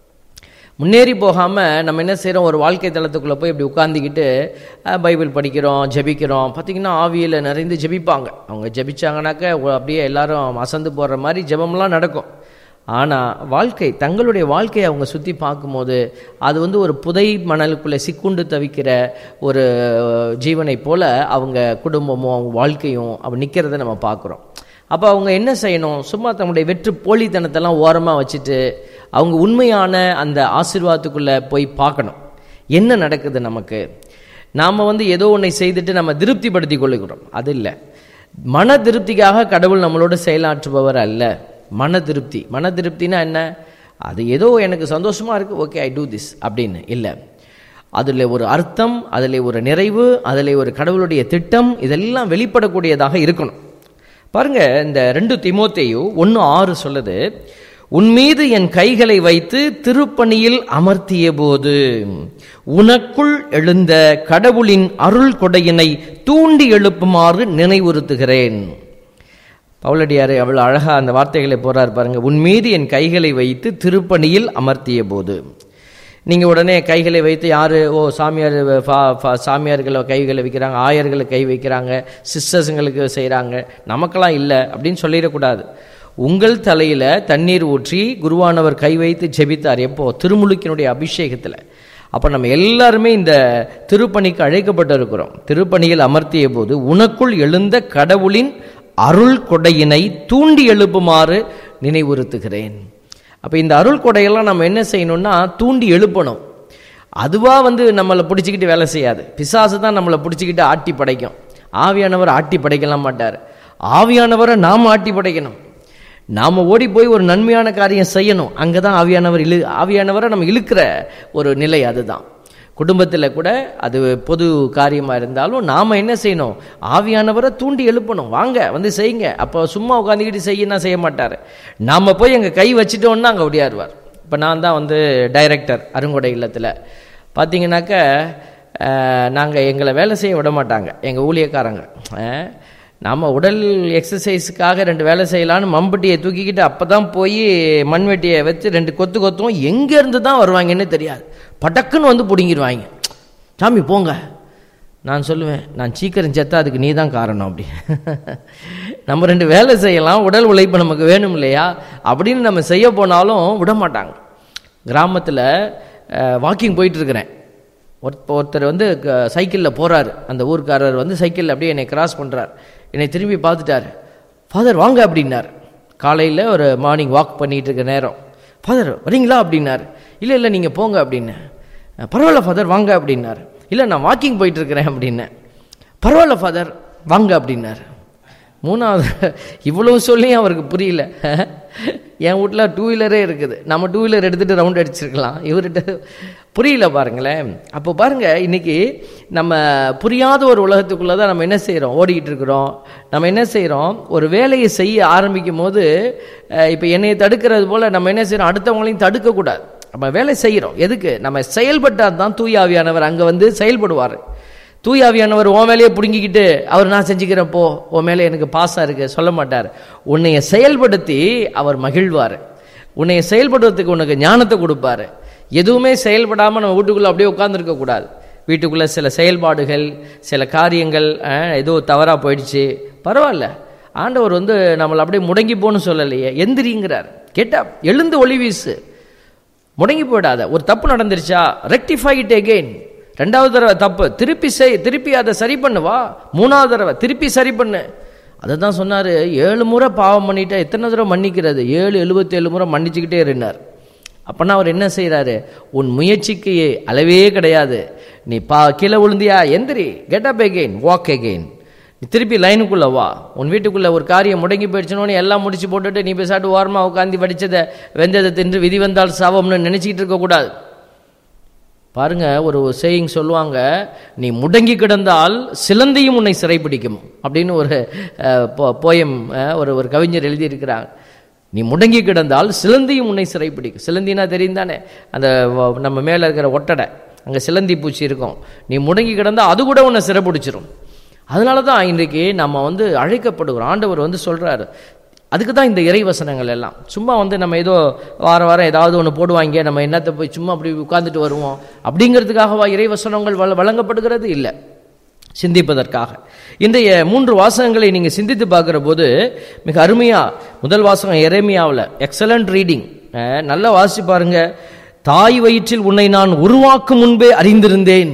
முன்னேறி போகாமல் நம்ம என்ன செய்கிறோம் ஒரு வாழ்க்கை தளத்துக்குள்ளே போய் இப்படி உட்காந்துக்கிட்டு அஹ், பைபிள் படிக்கிறோம் ஜெபிக்கிறோம் பார்த்திங்கன்னா ஆவியில் நிறைந்து ஜெபிப்பாங்க அவங்க ஜெபிச்சாங்கனாக்க ஒ- அப்படியே எல்லாரும் அசந்து போடுற மாதிரி ஜெபம்லாம் நடக்கும் ஆனால் வாழ்க்கை தங்களுடைய வாழ்க்கையை அவங்க சுற்றி பார்க்கும்போது அது வந்து ஒரு புதை மணலுக்குள்ளே சிக்குண்டு தவிக்கிற ஒரு ஜீவனை போல அவங்க குடும்பமும் அவங்க வாழ்க்கையும் அப்படி நிற்கிறத நம்ம பார்க்குறோம் அப்போ அவங்க என்ன செய்யணும் சும்மா தங்களுடைய வெற்று போலித்தனத்தெல்லாம் ஓரமாக வச்சுட்டு அவங்க உண்மையான அந்த ஆசீர்வாதத்துக்குள்ளே போய் பார்க்கணும் என்ன நடக்குது நமக்கு நாம் வந்து ஏதோ ஒன்றை செய்துட்டு நம்ம திருப்திப்படுத்தி கொள்ளுகிறோம் அது இல்லை மன திருப்திக்காக கடவுள் நம்மளோட செயலாற்றுபவர் அல்ல மன திருப்தி மன திருப்தினா என்ன அது ஏதோ எனக்கு சந்தோஷமாக இருக்குது ஓகே ஐ டூ திஸ் அப்படின்னு இல்லை அதில் ஒரு அர்த்தம் அதில் ஒரு நிறைவு அதில் ஒரு கடவுளுடைய திட்டம் இதெல்லாம் வெளிப்படக்கூடியதாக இருக்கணும் பாருங்க இந்த ரெண்டு திமோத்தேயு ஒன்று ஆறு சொல்லுது உன் மீது என் கைகளை வைத்து திருப்பணியில் அமர்த்திய போது உனக்குள் எழுந்த கடவுளின் அருள் கொடையினை தூண்டி எழுப்புமாறு நினைவுறுத்துகிறேன் பவுலடியார் அவ்வளோ அழகா அந்த வார்த்தைகளை போறார் பாருங்க உன் மீது என் கைகளை வைத்து திருப்பணியில் அமர்த்திய போது நீங்கள் உடனே கைகளை வைத்து யார் ஓ சாமியார் ஃபா- ஃபா- சாமியார்களை கைகளை வைக்கிறாங்க ஆயர்களை கை வைக்கிறாங்க சிஸ்டர்ஸுங்களுக்கு செய்கிறாங்க நமக்கெல்லாம் இல்லை அப்படின்னு சொல்லிடக்கூடாது உங்கள் தலையில் தண்ணீர் ஊற்றி குருவானவர் கை வைத்து ஜெபித்தார் எப்போ திருமுழுக்கினுடைய அபிஷேகத்தில் அப்போ நம்ம எல்லாருமே இந்த திருப்பணிக்கு அழைக்கப்பட்டிருக்கிறோம் திருப்பணியில் அமர்த்திய போது உனக்குள் எழுந்த கடவுளின் அருள் கொடையினை தூண்டி எழுப்புமாறு நினைவுறுத்துகிறேன் அப்போ இந்த அருள் கொடையெல்லாம் நம்ம என்ன செய்யணும்னா தூண்டி எழுப்பணும் அதுவாக வந்து நம்மளை பிடிச்சிக்கிட்டு வேலை செய்யாது பிசாசு தான் நம்மளை பிடிச்சிக்கிட்டு ஆட்டி படைக்கும் ஆவியானவர் ஆட்டி படைக்கலாம் மாட்டார் ஆவியானவரை நாம் ஆட்டி படைக்கணும் நாம் ஓடி போய் ஒரு நன்மையான காரியம் செய்யணும் அங்கே தான் ஆவியானவர் இழு ஆவியானவரை நம்ம இழுக்கிற ஒரு நிலை அதுதான் குடும்பத்தில் கூட அது பொது காரியமாக இருந்தாலும் நாம் என்ன செய்யணும் ஆவியானவரை தூண்டி எழுப்பணும் வாங்க வந்து செய்யுங்க அப்போ சும்மா உட்காந்துக்கிட்டு செய்யனா செய்ய மாட்டார் நாம் போய் எங்கள் கை வச்சிட்டோன்னா அங்கே ஒடியாருவார் இப்போ நான் தான் வந்து டைரக்டர் அருங்கொடை இல்லத்தில் பார்த்தீங்கன்னாக்க நாங்கள் எங்களை வேலை செய்ய விட மாட்டாங்க எங்கள் ஊழியக்காரங்க அஹ், நாம உடல் எக்ஸசைஸுக்காக ரெண்டு வேலை செய்யலான்னு மம்பட்டியை தூக்கிக்கிட்டு அப்போ தான் போய் மண்வெட்டியை வச்சு ரெண்டு கொத்து கொத்துவோம் எங்கேருந்து தான் வருவாங்கன்னு தெரியாது படக்குன்னு வந்து பிடுங்கிடுவாங்க சாமி போங்க நான் சொல்லுவேன் நான் சீக்கிரம் செத்தா அதுக்கு நீ தான் காரணம் அப்படி நம்ம ரெண்டு வேலை செய்யலாம் உடல் உழைப்பு நமக்கு வேணும் இல்லையா அப்படின்னு நம்ம செய்ய போனாலும் விட மாட்டாங்க கிராமத்தில் வாக்கிங் போயிட்டு இருக்கிறேன் ஒருத்த- ஒருத்தர் வந்து சைக்கிளில் போறாரு அந்த ஊர்க்காரர் வந்து சைக்கிளில் அப்படியே என்னை கிராஸ் பண்றார் என்னை திரும்பி பார்த்துட்டார் ஃபாதர் வாங்க அப்படின்னார் காலையில் ஒரு மார்னிங் வாக் பண்ணிட்டு இருக்க நேரம் ஃபாதர் வரீங்களா அப்படின்னார் இல்லை இல்லை நீங்கள் போங்க அப்படின்னு பரவாயில்ல ஃபாதர் வாங்க அப்படின்னார் இல்லை நான் வாக்கிங் போயிட்டு இருக்கிறேன் அப்படின்னு பரவாயில்ல ஃபாதர் வாங்க அப்படின்னார் மூணாவது இவ்வளவு சொல்லியும் அவருக்கு புரியல என் வீட்டில் டூ வீலரே இருக்குது நம்ம டூ வீலர் எடுத்துகிட்டு ரவுண்ட் அடிச்சிருக்கலாம் இவர்கிட்ட புரியல பாருங்களேன் அப்போ பாருங்க இன்னைக்கு நம்ம புரியாத ஒரு உலகத்துக்குள்ளே தான் நம்ம என்ன செய்கிறோம் ஓடிக்கிட்டு இருக்கிறோம் நம்ம என்ன செய்கிறோம் ஒரு வேலையை செய்ய ஆரம்பிக்கும் போது இப்போ என்னையை தடுக்கிறது போல் நம்ம என்ன செய்கிறோம் அடுத்தவங்களையும் தடுக்கக்கூடாது நம்ம வேலை செய்கிறோம் எதுக்கு நம்ம செயல்பட்டால் தான் தூயாவியானவர் அங்கே வந்து செயல்படுவார் தூயாவியானவர் உன் மேலேயே பிடுங்கிக்கிட்டு அவர் நான் செஞ்சுக்கிறேன் போ உன் மேலே எனக்கு பாசம் இருக்கு சொல்ல மாட்டார் உன்னைய செயல்படுத்தி அவர் மகிழ்வார் உன்னைய செயல்படுறதுக்கு உனக்கு ஞானத்தை கொடுப்பாரு எதுவுமே செயல்படாமல் நம்ம வீட்டுக்குள்ளே அப்படியே உட்காந்துருக்க கூடாது வீட்டுக்குள்ளே சில செயல்பாடுகள் சில காரியங்கள் அஹ், ஏதோ தவறாக போயிடுச்சு பரவாயில்ல ஆண்டவர் வந்து நம்மளை அப்படியே முடங்கி போன்னு சொல்லலையே எந்திரிங்கிறார் கேட்டா எழுந்து ஒளி வீசு முடங்கி போயிடாத ஒரு தப்பு நடந்துருச்சா ரெக்டிஃபை இட் அகெயின் ரெண்டாவது தடவை தப்பு திருப்பி செய் திருப்பி அதை சரி பண்ணு வா மூணாவது தடவை திருப்பி சரி பண்ணு அதை தான் சொன்னார் ஏழு முறை பாவம் பண்ணிட்டா எத்தனை தடவை மன்னிக்கிறது ஏழு எழுபத்தி ஏழு முறை மன்னிச்சுக்கிட்டே இருந்தார் அப்போனா அவர் என்ன செய்கிறாரு உன் முயற்சிக்கு அளவே கிடையாது நீ பா கீழே விழுந்தியா எந்திரி get up again walk again நீ திருப்பி லைனுக்குள்ளே வா உன் வீட்டுக்குள்ளே ஒரு காரியம் முடங்கி போயிடுச்சுனோன்னு எல்லாம் முடிச்சு போட்டுட்டு நீ பேசாட்டு ஓரமாக உட்காந்து வடிச்சதை வெந்ததை தின்று விதி வந்தால் சாவம்னு நினச்சிக்கிட்டு இருக்கக்கூடாது பாருங்க ஒரு சேயிங் சொல்லுவாங்க நீ முடங்கி கிடந்தால் சிலந்தியும் உன்னை சிறைப்பிடிக்கும் அப்படின்னு ஒரு போயம் ஒரு ஒரு கவிஞர் எழுதியிருக்கிறாங்க நீ முடங்கி கிடந்தால் சிலந்தியும் உன்னை சிறைப்பிடிக்கும் சிலந்தினா தெரியும் தானே அந்த வ- நம்ம மேலே இருக்கிற ஒட்டடை அங்கே சிலந்தி பூச்சி இருக்கும் நீ முடங்கி கிடந்தால் அது கூட உன்னை சிறைப்பிடிச்சிரும் அதனால தான் இன்றைக்கு நம்ம வந்து அழைக்கப்படுகிறோம் ஆண்டவர் வந்து சொல்றாரு அதுக்கு தான் இந்த இறைவசனங்கள் எல்லாம் சும்மா வந்து நம்ம ஏதோ வாரம் வாரம் ஏதாவது ஒன்று போடுவாங்க நம்ம என்னத்தை போய் சும்மா அப்படி உட்கார்ந்துட்டு வருவோம் அப்படிங்கிறதுக்காகவா இறைவசனங்கள் வழ- வழங்கப்படுகிறது இல்லை சிந்திப்பதற்காக இன்றைய மூன்று வாசகங்களை நீங்கள் சிந்தித்து பார்க்குற போது மிக அருமையா முதல் வாசகம் எரேமியாவில் எக்ஸலண்ட் ரீடிங் நல்லா வாசிச்சு பாருங்க தாய் வயிற்றில் உன்னை நான் உருவாக்கும் முன்பே அறிந்திருந்தேன்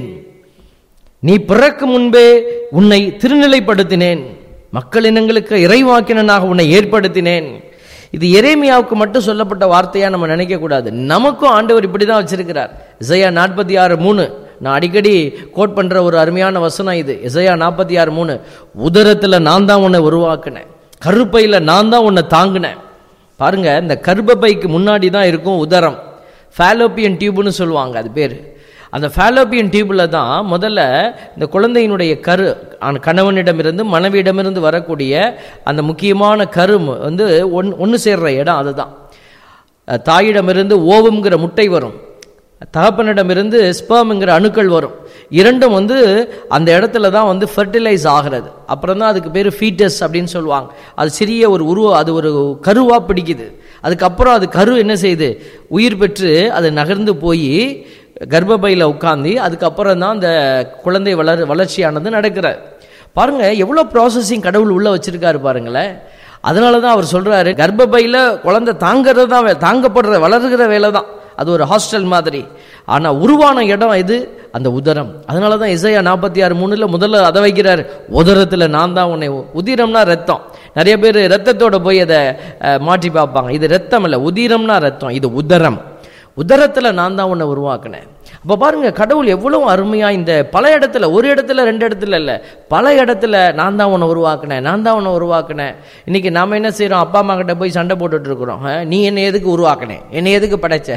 நீ பிறக்கும் முன்பே உன்னை திருநிலைப்படுத்தினேன் மக்கள் இனங்களுக்கு இறைவாக்கினனாக உன்னை ஏற்படுத்தினேன் இது எரேமியாவுக்கு மட்டும் சொல்லப்பட்ட வார்த்தையா நம்ம நினைக்க கூடாது நமக்கும் ஆண்டவர் இப்படிதான் வச்சிருக்கிறார் இசையா நாற்பத்தி ஆறு மூணு நான் அடிக்கடி கோட் பண்ற ஒரு அருமையான வசனம் இது இசையா நாற்பத்தி ஆறு மூணு உதரத்துல நான் தான் உன்னை உருவாக்கினேன் கருப்பையில நான் தான் உன்னை தாங்கினேன் பாருங்க இந்த கர்ப்பப்பைக்கு முன்னாடி தான் இருக்கும் உதரம் ஃபேலோப்பியன் டியூப்னு சொல்லுவாங்க அது பேர் அந்த ஃபேலோப்பியன் டியூப்ல தான் முதல்ல இந்த குழந்தையினுடைய கரு ஆன கணவனிடமிருந்து மனைவியிடமிருந்து வரக்கூடிய அந்த முக்கியமான கரு வந்து ஒன் ஒன்று சேர்ற இடம் அதுதான் அஹ் தாயிடமிருந்து ஓவம்ங்கிற முட்டை வரும் தகப்பனிடமிருந்து ஸ்பேம்ங்கிற அணுக்கள் வரும் இரண்டும் வந்து அந்த இடத்துல தான் வந்து ஃபெர்டிலைஸ் ஆகிறது அப்புறம் தான் அதுக்கு பேர் ஃபீட்டஸ் அப்படின்னு சொல்லுவாங்க அது சிறிய ஒரு உருவ அது ஒரு கருவாக பிடிக்குது அதுக்கப்புறம் அது கரு என்ன செய்யுது உயிர் பெற்று அது நகர்ந்து போய் கர்ப்பப்பையில் உட்காந்து அதுக்கப்புறம் தான் அந்த குழந்தை வளர் வளர்ச்சியானது நடக்கிறது பாருங்க எவ்வளோ ப்ராசஸிங் கடவுள் உள்ள வச்சிருக்காரு பாருங்களேன் அதனால தான் அவர் சொல்றாரு கர்ப்பப்பையில் குழந்தை தாங்கிறது தான் வே- தாங்கப்படுற வளர்கிற வேலை தான் அது ஒரு ஹாஸ்டல் மாதிரி ஆனா உருவான இடம் இது அந்த உதரம் அதனால தான் இசையா நாற்பத்தி ஆறு மூணுல முதல்ல அதை வைக்கிறார் உதரத்துல நான் தான் உன்னை உ- உதிரம்னா ரத்தம் நிறைய பேர் ரத்தத்தோட போய் அதை அஹ், மாற்றி பார்ப்பாங்க இது ரத்தம் இல்லை உதிரம்னா ரத்தம் இது உதரம் உதரத்துல நான் தான் உன்னை உருவாக்கினேன் அப்ப பாருங்க கடவுள் எவ்வளவு அருமையா இந்த பல இடத்துல ஒரு இடத்துல ரெண்டு இடத்துல இல்ல பல இடத்துல நான் தான் உன்னை உருவாக்கினேன் நான் தான் உன்னை உருவாக்கினேன் இன்னைக்கு நாம என்ன செய்றோம் அப்பா அம்மா கிட்ட போய் சண்டை போட்டுட்டு இருக்கிறோம் "ஆ, நீ என்னை எதுக்கு உருவாக்கினேன் என்னை எதுக்கு படைச்ச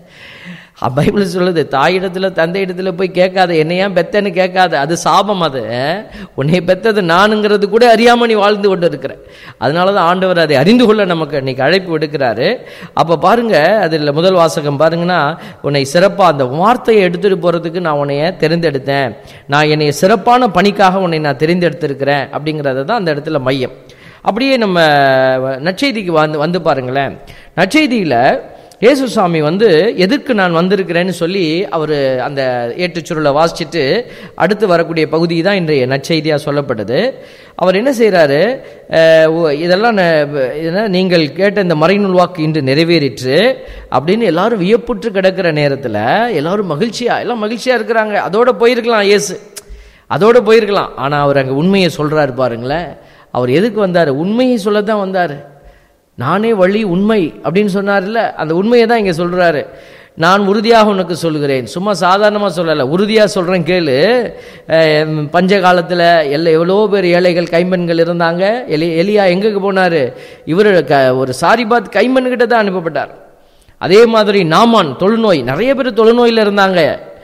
அ, பைபிள் சொல்லுது தாயிடத்துல தந்தை இடத்துல போய் கேட்காத என்னை ஏன் பெத்தன்னு கேட்காத அது சாபம் அது உன்னை பெத்தது நானுங்கிறது கூட அறியாம நீ வாழ்ந்து கொண்டு இருக்கிற அதனாலதான் ஆண்டவர் அதை அறிந்து கொள்ள நமக்கு இன்னைக்கு அழைப்பு விடுக்கிறாரு அப்ப பாருங்க அதுல முதல் வாசகம் பாருங்கன்னா உன்னை சிறப்பா அந்த வார்த்தையை எடுத்துட்டு போறதுக்கு நான் உன்னைய தெரிந்தெடுத்தேன் நான் என்னை சிறப்பான பணிக்காக உன்னை நான் தெரிந்தெடுத்திருக்கிறேன் அப்படிங்கறது தான் அந்த இடத்துல மையம் அப்படியே நம்ம நற்செய்திக்கு வந்து வந்து பாருங்களேன் நற்செய்தியில இயேசுசாமி வந்து எதற்கு நான் வந்திருக்கிறேன்னு சொல்லி அவர் அந்த ஏற்றுச்சுருளை வாசிச்சுட்டு அடுத்து வரக்கூடிய பகுதி தான் இன்றைய நற்செய்தியாக சொல்லப்படுது அவர் என்ன செய்கிறாரு இதெல்லாம் ந- என்ன, நீங்கள் கேட்ட இந்த மறைநூல் வாக்கு இன்று நிறைவேறிற்று அப்படின்னு எல்லாரும் வியப்புற்று கிடக்கிற நேரத்தில் எல்லாரும் மகிழ்ச்சியா எல்லாம் மகிழ்ச்சியா இருக்கிறாங்க அதோட போயிருக்கலாம் இயேசு அதோட போயிருக்கலாம் ஆனால் அவர் அங்கே உண்மையை சொல்றாரு பாருங்களேன் அவர் எதுக்கு வந்தார் உண்மையை சொல்லத்தான் வந்தார் நானே வழி உண்மை அப்படின்னு சொன்னார்ல அந்த உண்மையை தான் இங்கே சொல்றாரு நான் உறுதியாக உனக்கு சொல்கிறேன் சும்மா சாதாரணமாக சொல்லலை உறுதியாக சொல்கிறேன் கேளு அஹ், பஞ்ச காலத்தில் எல்லா எவ்வளோ பேர் ஏழைகள் கைம்பெண்கள் இருந்தாங்க எலி எலியா எங்கேக்கு போனார் இவர் க ஒரு சாரிபாத் கைம்பெண்கிட்ட தான் அனுப்பப்பட்டார் அதே மாதிரி நாமான் தொழுநோய் நிறைய பேர் தொழுநோயில் இருந்தாங்க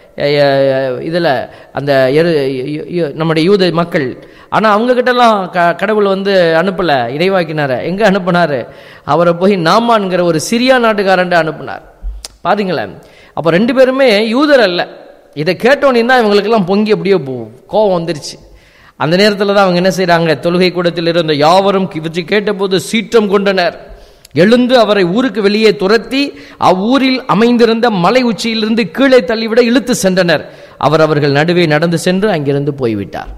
இதில் அந்த எரு யு- யு- நம்முடைய யூத மக்கள் ஆனால் அவங்கக்கிட்டலாம் க கடவுள் வந்து அனுப்பலை இறைவாக்கினார எங்கே அனுப்புனார் அவரை போய் நாமான்கிற ஒரு சிரியா நாட்டுக்காரன்ட்ட அனுப்புனார் பாத்தீங்களேன் அப்போ ரெண்டு பேருமே யூதர் அல்ல இதை கேட்டோன்னே தான் இவங்களுக்கெல்லாம் பொங்கி அப்படியே போ- கோபம் வந்துருச்சு அந்த நேரத்தில் தான் அவங்க என்ன செய்கிறாங்க தொழுகை கூடத்தில் இருந்த யாவரும் இவற்றை கேட்டபோது சீற்றம் கொண்டனர் எழுந்து அவரை ஊருக்கு வெளியே துரத்தி அவ்வூரில் அமைந்திருந்த மலை உச்சியிலிருந்து கீழே தள்ளிவிட இழுத்து சென்றனர் அவர் அவர்கள் நடுவே நடந்து சென்று அங்கிருந்து போய்விட்டார்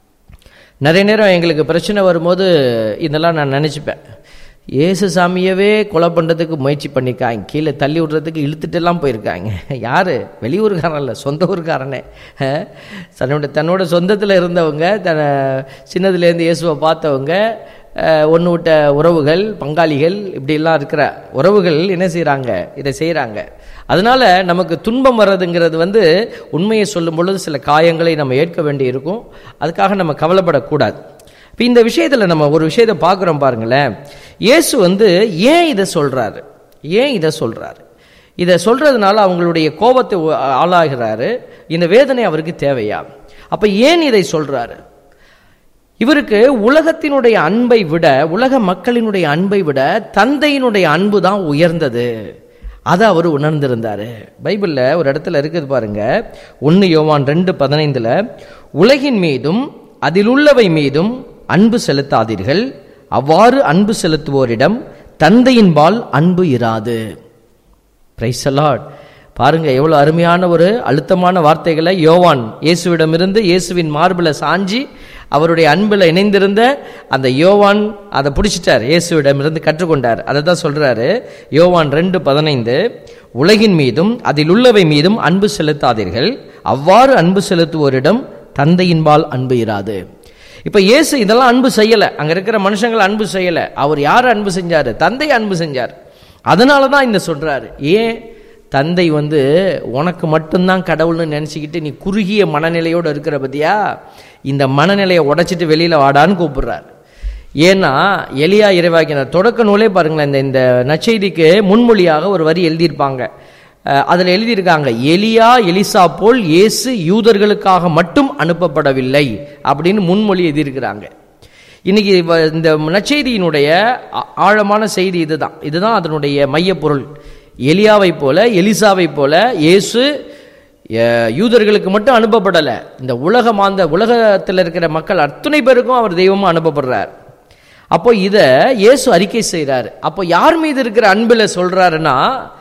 நிறைய நேரம் எங்களுக்கு பிரச்சனை வரும்போது இதெல்லாம் நான் நினச்சிப்பேன் இயேசு சாமியவே கொலை பண்ணுறதுக்கு முயற்சி பண்ணிக்காங்க கீழே தள்ளி விடுறதுக்கு இழுத்துட்டுலாம் போயிருக்காங்க யார் வெளியூர்காரன் இல்லை சொந்த ஊர்காரனே அஹ், தன்னோட தன்னோட சொந்தத்தில் இருந்தவங்க தன சின்னதுலேருந்து இயேசுவை பார்த்தவங்க ஒன்று விட்ட உறவுகள் பங்காளிகள் இப்படிலாம் இருக்கிற உறவுகள் என்ன செய்கிறாங்க இதை செய்கிறாங்க அதனால நமக்கு துன்பம் வர்றதுங்கிறது வந்து உண்மையை சொல்லும் பொழுது சில காயங்களை நம்ம ஏற்க வேண்டி இருக்கும் அதுக்காக நம்ம கவலைப்படக்கூடாது இப்போ இந்த விஷயத்தில் நம்ம ஒரு விஷயத்தை பார்க்குறோம் பாருங்களேன் இயேசு வந்து ஏன் இதை சொல்கிறாரு ஏன் இதை சொல்கிறாரு இதை சொல்கிறதுனால அவங்களுடைய கோபத்தை உ- ஆளாகிறாரு இந்த வேதனை அவருக்கு தேவையா அப்போ ஏன் இதை சொல்கிறாரு இவருக்கு உலகத்தினுடைய அன்பை விட உலக மக்களினுடைய அன்பை விட தந்தையினுடைய அன்பு தான் உயர்ந்தது அதை அவர் உணர்ந்திருந்தாரு பைபிளில் ஒரு இடத்துல இருக்குது பாருங்க ஒன்று யோவான் ரெண்டு பதினைந்தில் உலகின் மீதும் அதிலுள்ளவை மீதும் அன்பு செலுத்தாதீர்கள் அவ்வாறு அன்பு செலுத்துவோரிடம் தந்தையின்பால் அன்பு இராது பிரைஸ் லார்ட் பாருங்க எவ்வளவு அருமையான ஒரு அழுத்தமான வார்த்தைகளை யோவான் இயேசுவிடமிருந்து இயேசுவின் மார்பில் சாஞ்சி அவருடைய அன்பில் இணைந்திருந்த அந்த யோவான் அதை பிடிச்சிட்டார் இயேசுவிடமிருந்து கற்றுக்கொண்டார் அதை தான் சொல்றாரு யோவான் ரெண்டு பதினைந்து உலகின் மீதும் அதில் உள்ளவை மீதும் அன்பு செலுத்தாதீர்கள் அவ்வாறு அன்பு செலுத்துவோரிடம் தந்தையின்பால் அன்பு இராது இப்ப இயேசு இதெல்லாம் அன்பு செய்யல அங்க இருக்கிற மனுஷங்களை அன்பு செய்யல அவர் யார் அன்பு செஞ்சாரு தந்தை அன்பு செஞ்சார் அதனால தான் இந்த சொல்றாரு ஏன் தந்தை வந்து உனக்கு மட்டும்தான் கடவுள்னு நினச்சிக்கிட்டு நீ குறுகிய மனநிலையோடு இருக்கிற பத்தியா இந்த மனநிலையை உடைச்சிட்டு வெளியில வாடான்னு கூப்பிடுறார் ஏன்னா எலியா இறைவாக்கினார் தொடக்க நூலே பாருங்களேன் இந்த இந்த நற்செய்திக்கு முன்மொழியாக ஒரு வரி எழுதியிருப்பாங்க அஹ், அதுல எழுதியிருக்காங்க எலியா எலிசா போல் இயேசு யூதர்களுக்காக மட்டும் அனுப்பப்படவில்லை அப்படின்னு முன்மொழி எழுதியிருக்கிறாங்க இன்னைக்கு வ- இந்த நற்செய்தியினுடைய ஆ- ஆழமான செய்தி இதுதான் இதுதான் அதனுடைய மையப்பொருள் எலியாவை போல எலிசாவை போல இயேசு அஹ், யூதர்களுக்கு மட்டும் அனுப்பப்படலை இந்த உலகமாந்த உலகத்தில் இருக்கிற மக்கள் அத்தனை பேருக்கும் அவர் தெய்வமா அனுப்பப்படுறார் அப்போ இதை இயேசு அறிக்கை செய்கிறார் அப்போ யார் மீது இருக்கிற அன்பில் சொல்றாருன்னா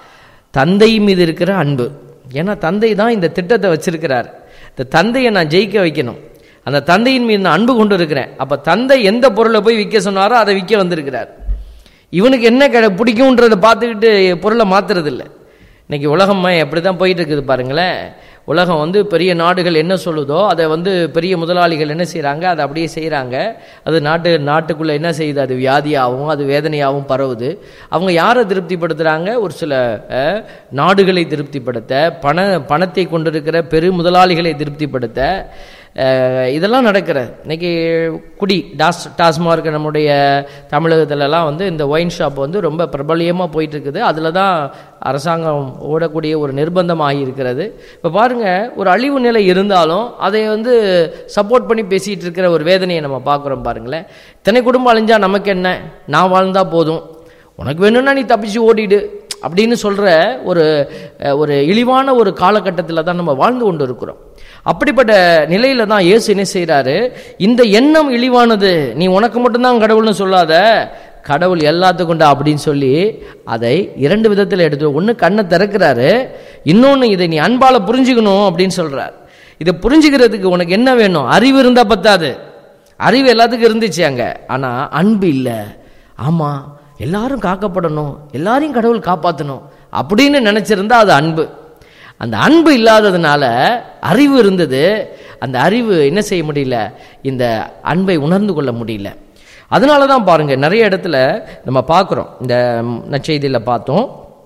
தந்தை மீது இருக்கிற அன்பு ஏன்னா தந்தை தான் இந்த திட்டத்தை வச்சிருக்கிறார் இந்த தந்தையை நான் ஜெயிக்க வைக்கணும் அந்த தந்தையின் மீது நான் அன்பு கொண்டு இருக்கிறேன் அப்போ தந்தை எந்த பொருளை போய் விற்க சொன்னாரோ அதை விற்க வந்திருக்கிறார் இவனுக்கு என்ன கிடை பிடிக்கும்ன்றதை பார்த்துக்கிட்டு பொருளை மாத்துறது இல்ல இன்னைக்கு உலகமே எப்படி தான் போயிட்டு இருக்குது பாருங்களேன் உலகம் வந்து பெரிய நாடுகள் என்ன சொல்லுதோ அதை வந்து பெரிய முதலாளிகள் என்ன செய்கிறாங்க அதை அப்படியே செய்கிறாங்க அது நாட்டு நாட்டுக்குள்ளே என்ன செய்யுது அது வியாதியாகவும் அது வேதனையாகவும் பரவுது அவங்க யாரை திருப்திப்படுத்துகிறாங்க ஒரு சில அஹ், நாடுகளை திருப்திப்படுத்த பண பணத்தை கொண்டிருக்கிற பெரு முதலாளிகளை திருப்திப்படுத்த அஹ், இதெல்லாம் நடக்கிறது இன்னைக்கு குடி டாஸ் டாஸ்மார்க் நம்முடைய தமிழகத்துலலாம் வந்து இந்த ஒயின் ஷாப் வந்து ரொம்ப பிரபலியமாக போயிட்டு இருக்குது அதில் தான் அரசாங்கம் ஓடக்கூடிய ஒரு நிர்பந்தம் ஆகியிருக்கிறது இப்போ பாருங்க ஒரு அழிவு நிலை இருந்தாலும் அதை வந்து சப்போர்ட் பண்ணி பேசிகிட்டு இருக்கிற ஒரு வேதனையை நம்ம பார்க்குறோம் பாருங்களேன் இத்தனை குடும்பம் அழிஞ்சா நமக்கு என்ன நான் வாழ்ந்தா போதும் உனக்கு வேணும்னா நீ தப்பிச்சு ஓடிடு அப்படின்னு சொல்கிற ஒரு அஹ், ஒரு இழிவான ஒரு காலகட்டத்தில் தான் நம்ம வாழ்ந்து கொண்டு இருக்கிறோம் அப்படிப்பட்ட நிலையில தான் இயேசு என்ன செய்கிறாரு இந்த எண்ணம் இழிவானது நீ உனக்கு மட்டும்தான் கடவுள்னு சொல்லாத கடவுள் எல்லாத்துக்கும் உண்டா அப்படின்னு சொல்லி அதை இரண்டு விதத்தில் எடுத்து ஒன்று கண்ணை திறக்கிறாரு இன்னொன்று இதை நீ அன்பால புரிஞ்சுக்கணும் அப்படின்னு சொல்றார் இதை புரிஞ்சுக்கிறதுக்கு உனக்கு என்ன வேணும் அறிவு இருந்தா பத்தாது அறிவு எல்லாத்துக்கும் இருந்துச்சு அங்க ஆனா அன்பு இல்லை ஆமா எல்லாரும் காக்கப்படணும் எல்லாரையும் கடவுள் காப்பாற்றணும் அப்படின்னு நினைச்சிருந்தா அது அன்பு அந்த அன்பு இல்லாததுனால அறிவு இருந்தது அந்த அறிவு என்ன செய்ய முடியல இந்த அன்பை உணர்ந்து கொள்ள முடியல அதனால தான் பாருங்க நிறைய இடத்துல நம்ம பார்க்குறோம் இந்த நற்செய்தியில் பார்த்தோம்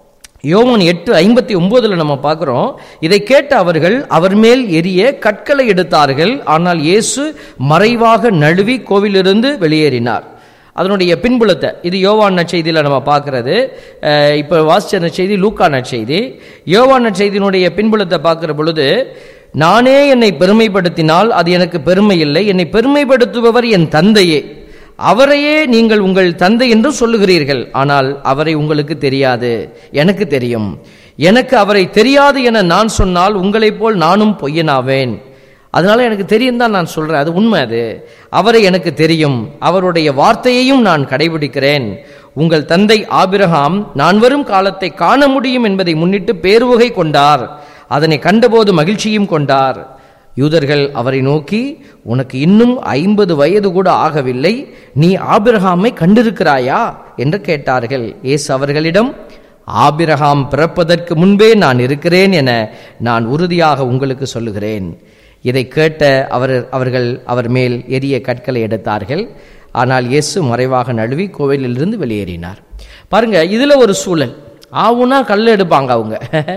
யோவான் எட்டு ஐம்பத்தி ஒன்பதுல நம்ம பார்க்கிறோம் இதை கேட்ட அவர்கள் அவர் மேல் எரிய கற்களை எடுத்தார்கள் ஆனால் இயேசு மறைவாக நழுவி கோவிலிருந்து வெளியேறினார் அதனுடைய பின்புலத்தை இது யோவான் நற்செய்தியில் நம்ம பார்க்கறது அஹ், இப்போ வாசிச்ச நற்செய்தி லூக்கா நற்செய்தி யோவான் நற்செய்தியினுடைய பின்புலத்தை பார்க்கிற பொழுது நானே என்னை பெருமைப்படுத்தினால் அது எனக்கு பெருமை இல்லை என்னை பெருமைப்படுத்துபவர் என் தந்தையே அவரையே நீங்கள் உங்கள் தந்தை என்று சொல்லுகிறீர்கள் ஆனால் அவரை உங்களுக்கு தெரியாது எனக்கு தெரியும் எனக்கு அவரை தெரியாது என நான் சொன்னால் உங்களைப் போல் நானும் பொய்யனாவேன் அதனால எனக்கு தெரியும் தான் நான் சொல்றேன் அது உண்மை அது அவரை எனக்கு தெரியும் அவருடைய வார்த்தையையும் நான் கடைபிடிக்கிறேன் உங்கள் தந்தை ஆபிரகாம் நான் வரும் காலத்தை காண முடியும் என்பதை முன்னிட்டு பேருவகை கொண்டார் அதனை கண்டபோது மகிழ்ச்சியும் கொண்டார் யூதர்கள் அவரை நோக்கி உனக்கு இன்னும் ஐம்பது வயது கூட ஆகவில்லை நீ ஆபிரகாமை கண்டிருக்கிறாயா என்று கேட்டார்கள் இயேசு அவர்களிடம் ஆபிரகாம் பிறப்பதற்கு முன்பே நான் இருக்கிறேன் என நான் உறுதியாக உங்களுக்கு சொல்லுகிறேன் இதை கேட்ட அவர் அவர்கள் அவர் மேல் எரிய கற்களை எடுத்தார்கள் ஆனால் இயேசு மறைவாக நழுவி கோவிலிலிருந்து வெளியேறினார் பாருங்க இதுல ஒரு சூழல் ஆவுனா கல் எடுப்பாங்க அவங்க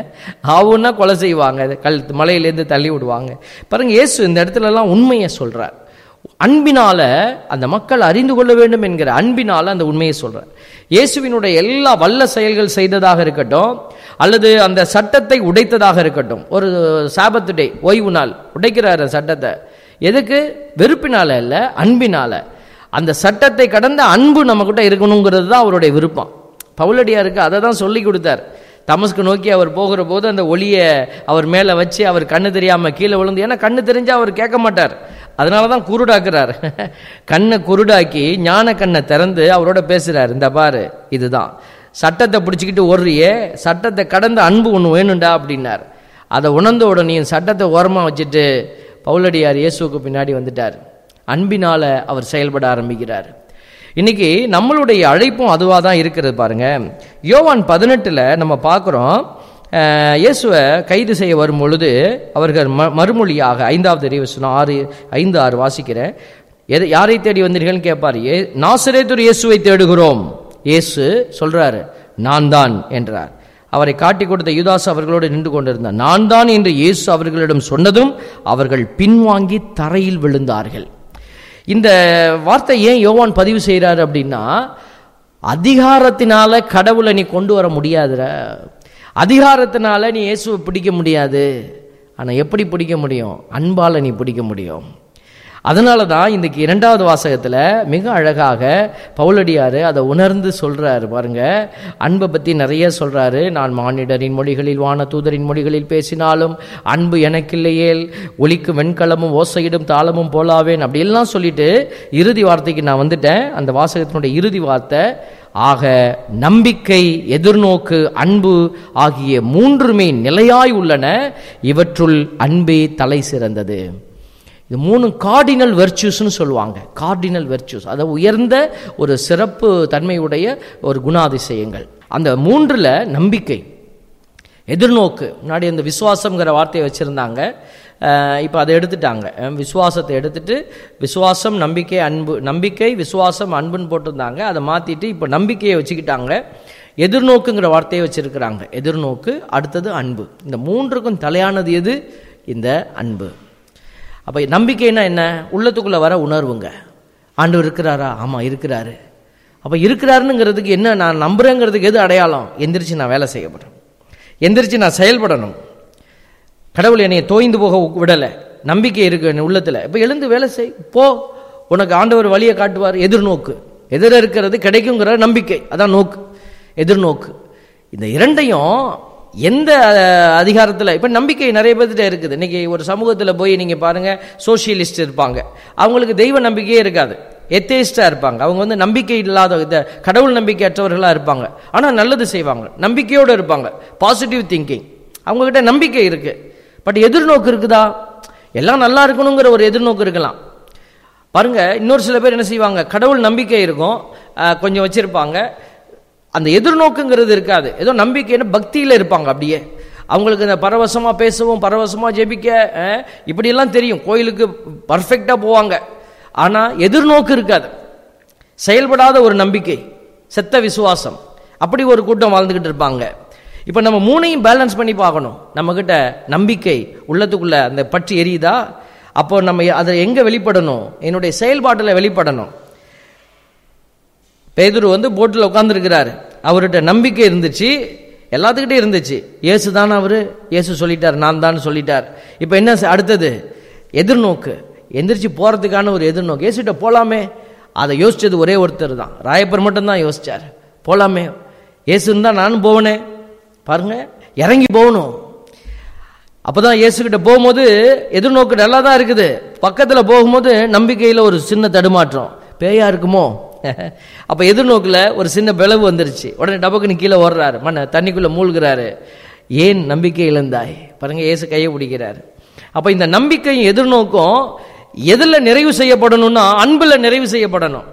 ஆவுனா கொலை செய்வாங்க கல் மலையிலேருந்து தள்ளி விடுவாங்க பாருங்க இயேசு இந்த இடத்துல எல்லாம் உண்மையை சொல்றார் அன்பினால அந்த மக்கள் அறிந்து கொள்ள வேண்டும் என்கிற அன்பினால அந்த உண்மையை சொல்றார் இயேசுவினுடைய எல்லா வல்ல செயல்கள் செய்ததாக இருக்கட்டும் அல்லது அந்த சட்டத்தை உடைத்ததாக இருக்கட்டும் ஒரு சாபத்து டே ஓய்வு நாள் உடைக்கிறார் அந்த சட்டத்தை எதுக்கு வெறுப்பினால இல்ல அன்பினால அந்த சட்டத்தை கடந்த அன்பு நம்மக்கிட்ட இருக்கணுங்கிறது தான் அவருடைய விருப்பம் பவுலடியாருக்கு அதை தான் சொல்லி கொடுத்தார் தமஸ்கு நோக்கி அவர் போகிற போது அந்த ஒளியை அவர் மேலே வச்சு அவர் கண்ணு தெரியாம கீழே விழுந்து ஏன்னா கண்ணு தெரிஞ்சா அவர் கேட்க மாட்டார் அதனால தான் குருடாக்குறார் கண்ணை குருடாக்கி ஞான கண்ணை திறந்து அவரோட பேசுறார் இந்த பாரு இதுதான் சட்டத்தை பிடிச்சிக்கிட்டு ஓடுறியே சட்டத்தை கடந்த அன்பு ஒன்று வேணும்டா அப்படின்னார் அதை உணர்ந்த உடனே சட்டத்தை ஓரமாக வச்சுட்டு பவுலடியார் இயேசுவுக்கு பின்னாடி வந்துட்டார் அன்பினால அவர் செயல்பட ஆரம்பிக்கிறார் இன்னைக்கு நம்மளுடைய அழைப்பும் அதுவாக தான் இருக்கிறது பாருங்க யோவான் பதினெட்டில் நம்ம பார்க்குறோம் இயேசுவை கைது செய்ய வரும் பொழுது அவர்கள் ம மறுமொழியாக ஐந்தாவது அறிவு சொன்ன ஆறு ஐந்து ஆறு வாசிக்கிறேன் எது யாரை தேடி வந்தீர்கள்னு கேட்பார் ஏ நாசரேத்துர் இயேசுவை தேடுகிறோம் இயேசு சொல்றாரு நான் தான் என்றார் அவரை காட்டி கொடுத்த யுதாஸ் அவர்களோடு நின்று கொண்டிருந்தார் நான் தான் என்று இயேசு அவர்களிடம் சொன்னதும் அவர்கள் பின்வாங்கி தரையில் விழுந்தார்கள் இந்த வார்த்தை ஏன் யோவான் பதிவு செய்கிறார் அப்படின்னா அதிகாரத்தினால கடவுளை நீ கொண்டு வர முடியாதுற அதிகாரத்தினால நீ இயேசுவை பிடிக்க முடியாது ஆனால் எப்படி பிடிக்க முடியும் அன்பால் நீ பிடிக்க முடியும் அதனால தான் இன்றைக்கி இரண்டாவது வாசகத்தில் மிக அழகாக பவுலடியார் அதை உணர்ந்து சொல்கிறாரு பாருங்க அன்பை பற்றி நிறைய சொல்கிறாரு நான் மானிடரின் மொழிகளில் வான தூதரின் மொழிகளில் பேசினாலும் அன்பு எனக்கில்லையேல் ஒலிக்கு வெண்கலமும் ஓசையிடும் தாளமும் போலாவேன் அப்படியெல்லாம் சொல்லிட்டு இறுதி வார்த்தைக்கு நான் வந்துட்டேன் அந்த வாசகத்தினுடைய இறுதி வார்த்தை ஆக நம்பிக்கை எதிர்நோக்கு அன்பு ஆகிய மூன்றுமே நிலையாய் உள்ளன இவற்றுள் அன்பே தலை சிறந்தது இது மூணு கார்டினல் வெர்ச்சூஸ்னு சொல்லுவாங்க கார்டினல் வெர்ச்சூஸ் அதை உயர்ந்த ஒரு சிறப்பு தன்மையுடைய ஒரு குணாதிசயங்கள் அந்த மூன்றில் நம்பிக்கை எதிர்நோக்கு முன்னாடி அந்த விசுவாசம்ங்கிற வார்த்தையை வச்சுருந்தாங்க இப்போ அதை எடுத்துட்டாங்க அஹ் விசுவாசத்தை எடுத்துட்டு விசுவாசம் நம்பிக்கை அன்பு நம்பிக்கை விசுவாசம் அன்புன்னு போட்டிருந்தாங்க அதை மாற்றிட்டு இப்போ நம்பிக்கையை வச்சுக்கிட்டாங்க எதிர்நோக்குங்கிற வார்த்தையை வச்சிருக்கிறாங்க எதிர்நோக்கு அடுத்தது அன்பு இந்த மூன்றுக்கும் தலையானது எது இந்த அன்பு அப்போ நம்பிக்கைன்னா என்ன உள்ளத்துக்குள்ளே வர உணர்வுங்க ஆண்டவர் இருக்கிறாரா ஆமாம் இருக்கிறாரு அப்போ இருக்கிறாருங்கிறதுக்கு என்ன நான் நம்புறேங்கிறதுக்கு எது அடையாளம் எந்திரிச்சு நான் வேலை செய்யப்படுறேன் எந்திரிச்சு நான் செயல்படணும் கடவுள் என்னை தோய்ந்து போக விடலை நம்பிக்கை இருக்கு என் உள்ளத்தில் இப்போ எழுந்து வேலை செய் போ உனக்கு ஆண்டவர் வழியை காட்டுவார் எதிர்நோக்கு எதிர இருக்கிறது கிடைக்குங்கிற நம்பிக்கை அதான் நோக்கு எதிர்நோக்கு இந்த இரண்டையும் எந்த அதிகாரத்தில் இப்போ நம்பிக்கை நிறைய பேர்கிட்ட இருக்குது இன்னைக்கு ஒரு சமூகத்தில் போய் நீங்கள் பாருங்கள் சோசியலிஸ்ட் இருப்பாங்க அவங்களுக்கு தெய்வ நம்பிக்கையே இருக்காது எத்தேஸ்டாக இருப்பாங்க அவங்க வந்து நம்பிக்கை இல்லாத இந்த கடவுள் நம்பிக்கையற்றவர்களாக இருப்பாங்க ஆனால் நல்லது செய்வாங்க நம்பிக்கையோடு இருப்பாங்க பாசிட்டிவ் திங்கிங் அவங்கக்கிட்ட நம்பிக்கை இருக்குது பட் எதிர்நோக்கு இருக்குதா எல்லாம் நல்லா இருக்கணுங்கிற ஒரு எதிர்நோக்கு இருக்கலாம் பாருங்க இன்னொரு சில பேர் என்ன செய்வாங்க கடவுள் நம்பிக்கை இருக்கும் அஹ், கொஞ்சம் வச்சிருப்பாங்க அந்த எதிர்நோக்குங்கிறது இருக்காது ஏதோ நம்பிக்கைன்னு பக்தியில் இருப்பாங்க அப்படியே அவங்களுக்கு இந்த பரவசமாக பேசவும் பரவசமாக ஜெபிக்க அஹ், இப்படியெல்லாம் தெரியும் கோயிலுக்கு பர்ஃபெக்டாக போவாங்க ஆனால் எதிர்நோக்கு இருக்காது செயல்படாத ஒரு நம்பிக்கை செத்த விசுவாசம் அப்படி ஒரு கூட்டம் வாழ்ந்துக்கிட்டு இருப்பாங்க இப்போ நம்ம மூணையும் பேலன்ஸ் பண்ணி பார்க்கணும் நம்மக்கிட்ட நம்பிக்கை உள்ளத்துக்குள்ள அந்த பற்றி எரியுதா அப்போ நம்ம அதை எங்கே வெளிப்படணும் என்னுடைய செயல்பாட்டில் வெளிப்படணும் பேதுரு வந்து போட்டில் உட்காந்துருக்கிறாரு அவர்கிட்ட நம்பிக்கை இருந்துச்சு எல்லாத்துக்கிட்டே இருந்துச்சு இயேசு தானே அவர் இயேசு சொல்லிட்டார் நான் தான் சொல்லிட்டார் இப்போ என்ன செ- அடுத்தது எதிர்நோக்கு எந்திரிச்சு போகிறதுக்கான ஒரு எதிர்நோக்கு இயேசுகிட்ட போகலாமே அதை யோசிச்சது ஒரே ஒருத்தர் தான் ராயப்பர் மட்டும்தான் யோசிச்சார் போகலாமே இயேசுன்னு தான் நானும் போவனே பாருங்க இறங்கி போகணும் அப்பதான் இயேசுகிட்ட போகும்போது எதிர்நோக்கு நல்லா தான் இருக்குது பக்கத்துல போகும்போது நம்பிக்கையில ஒரு சின்ன தடுமாற்றம் பேயா இருக்குமோ அப்ப எதிர்நோக்குல ஒரு சின்ன பிளவு வந்துருச்சு உடனே டபக்குன்னு கீழே ஓடுறாரு மண்ண தண்ணிக்குள்ள மூழ்கிறாரு ஏன் நம்பிக்கை இழந்தாய் பாருங்க இயேசு கையை பிடிக்கிறாரு அப்ப இந்த நம்பிக்கையும் எதிர்நோக்கும் எதுல நிறைவு செய்யப்படணும்னா அன்புல நிறைவு செய்யப்படணும்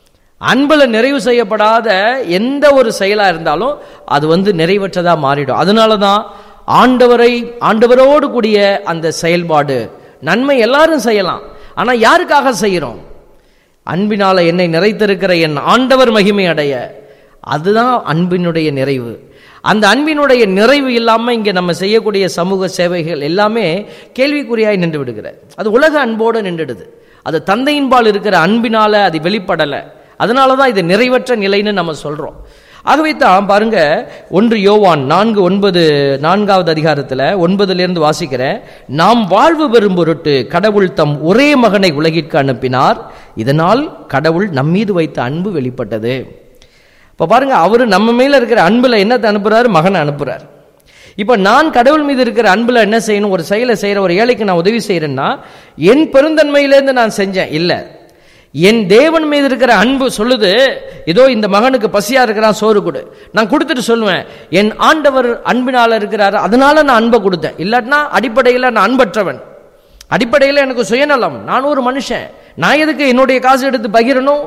அன்புல நிறைவு செய்யப்படாத எந்த ஒரு செயலா இருந்தாலும் அது வந்து நிறைவற்றதா மாறிடும் அதனால தான் ஆண்டவரை ஆண்டவரோடு கூடிய அந்த செயல்பாடு நன்மை எல்லாரும் செய்யலாம் ஆனா யாருக்காக செய்யறோம் அன்பினால என்னை நிறைத்திருக்கிற என் ஆண்டவர் மகிமை அடைய அதுதான் அன்பினுடைய நிறைவு அந்த அன்பினுடைய நிறைவு இல்லாம இங்க நம்ம செய்யக்கூடிய சமூக சேவைகள் எல்லாமே கேள்விக்குறியாய் நின்று விடுகிறது அது உலக அன்போடு நின்றுடுது அது தந்தையின்பால் இருக்கிற அன்பினால அது வெளிப்படலை அதனால தான் இது நிறைவற்ற நிலைன்னு நம்ம சொல்றோம் ஆகவே தான் பாருங்க ஒன்று யோவான் நான்கு ஒன்பது நான்காவது அதிகாரத்தில் ஒன்பதுலேருந்து வாசிக்கிறேன் நாம் வாழ்வு பெறும் பொருட்டு கடவுள் தம் ஒரே மகனை உலகிற்கு அனுப்பினார் இதனால் கடவுள் நம்மீது வைத்த அன்பு வெளிப்பட்டது இப்போ பாருங்க அவர் நம்ம மேல இருக்கிற அன்புல என்னத்தை அனுப்புறாரு மகனை அனுப்புறாரு இப்போ நான் கடவுள் மீது இருக்கிற அன்புல என்ன செய்யணும் ஒரு செயலை செய்யற ஒரு ஏழைக்கு நான் உதவி செய்யறேன்னா என் பெருந்தன்மையிலேருந்து நான் செஞ்சேன் இல்லை என் தேவன் மீது இருக்கிற அன்பு சொல்லுது இதோ இந்த மகனுக்கு பசியா இருக்கிறான் சோறு கொடு நான் கொடுத்துட்டு சொல்லுவேன் என் ஆண்டவர் அன்பினால இருக்கிறாரு அதனால நான் அன்பை கொடுத்தேன் இல்லாட்டினா அடிப்படையில் நான் அன்பற்றவன் அடிப்படையில் எனக்கு சுயநலம் நான் ஒரு மனுஷன் நான் எதுக்கு என்னுடைய காசு எடுத்து பகிரணும்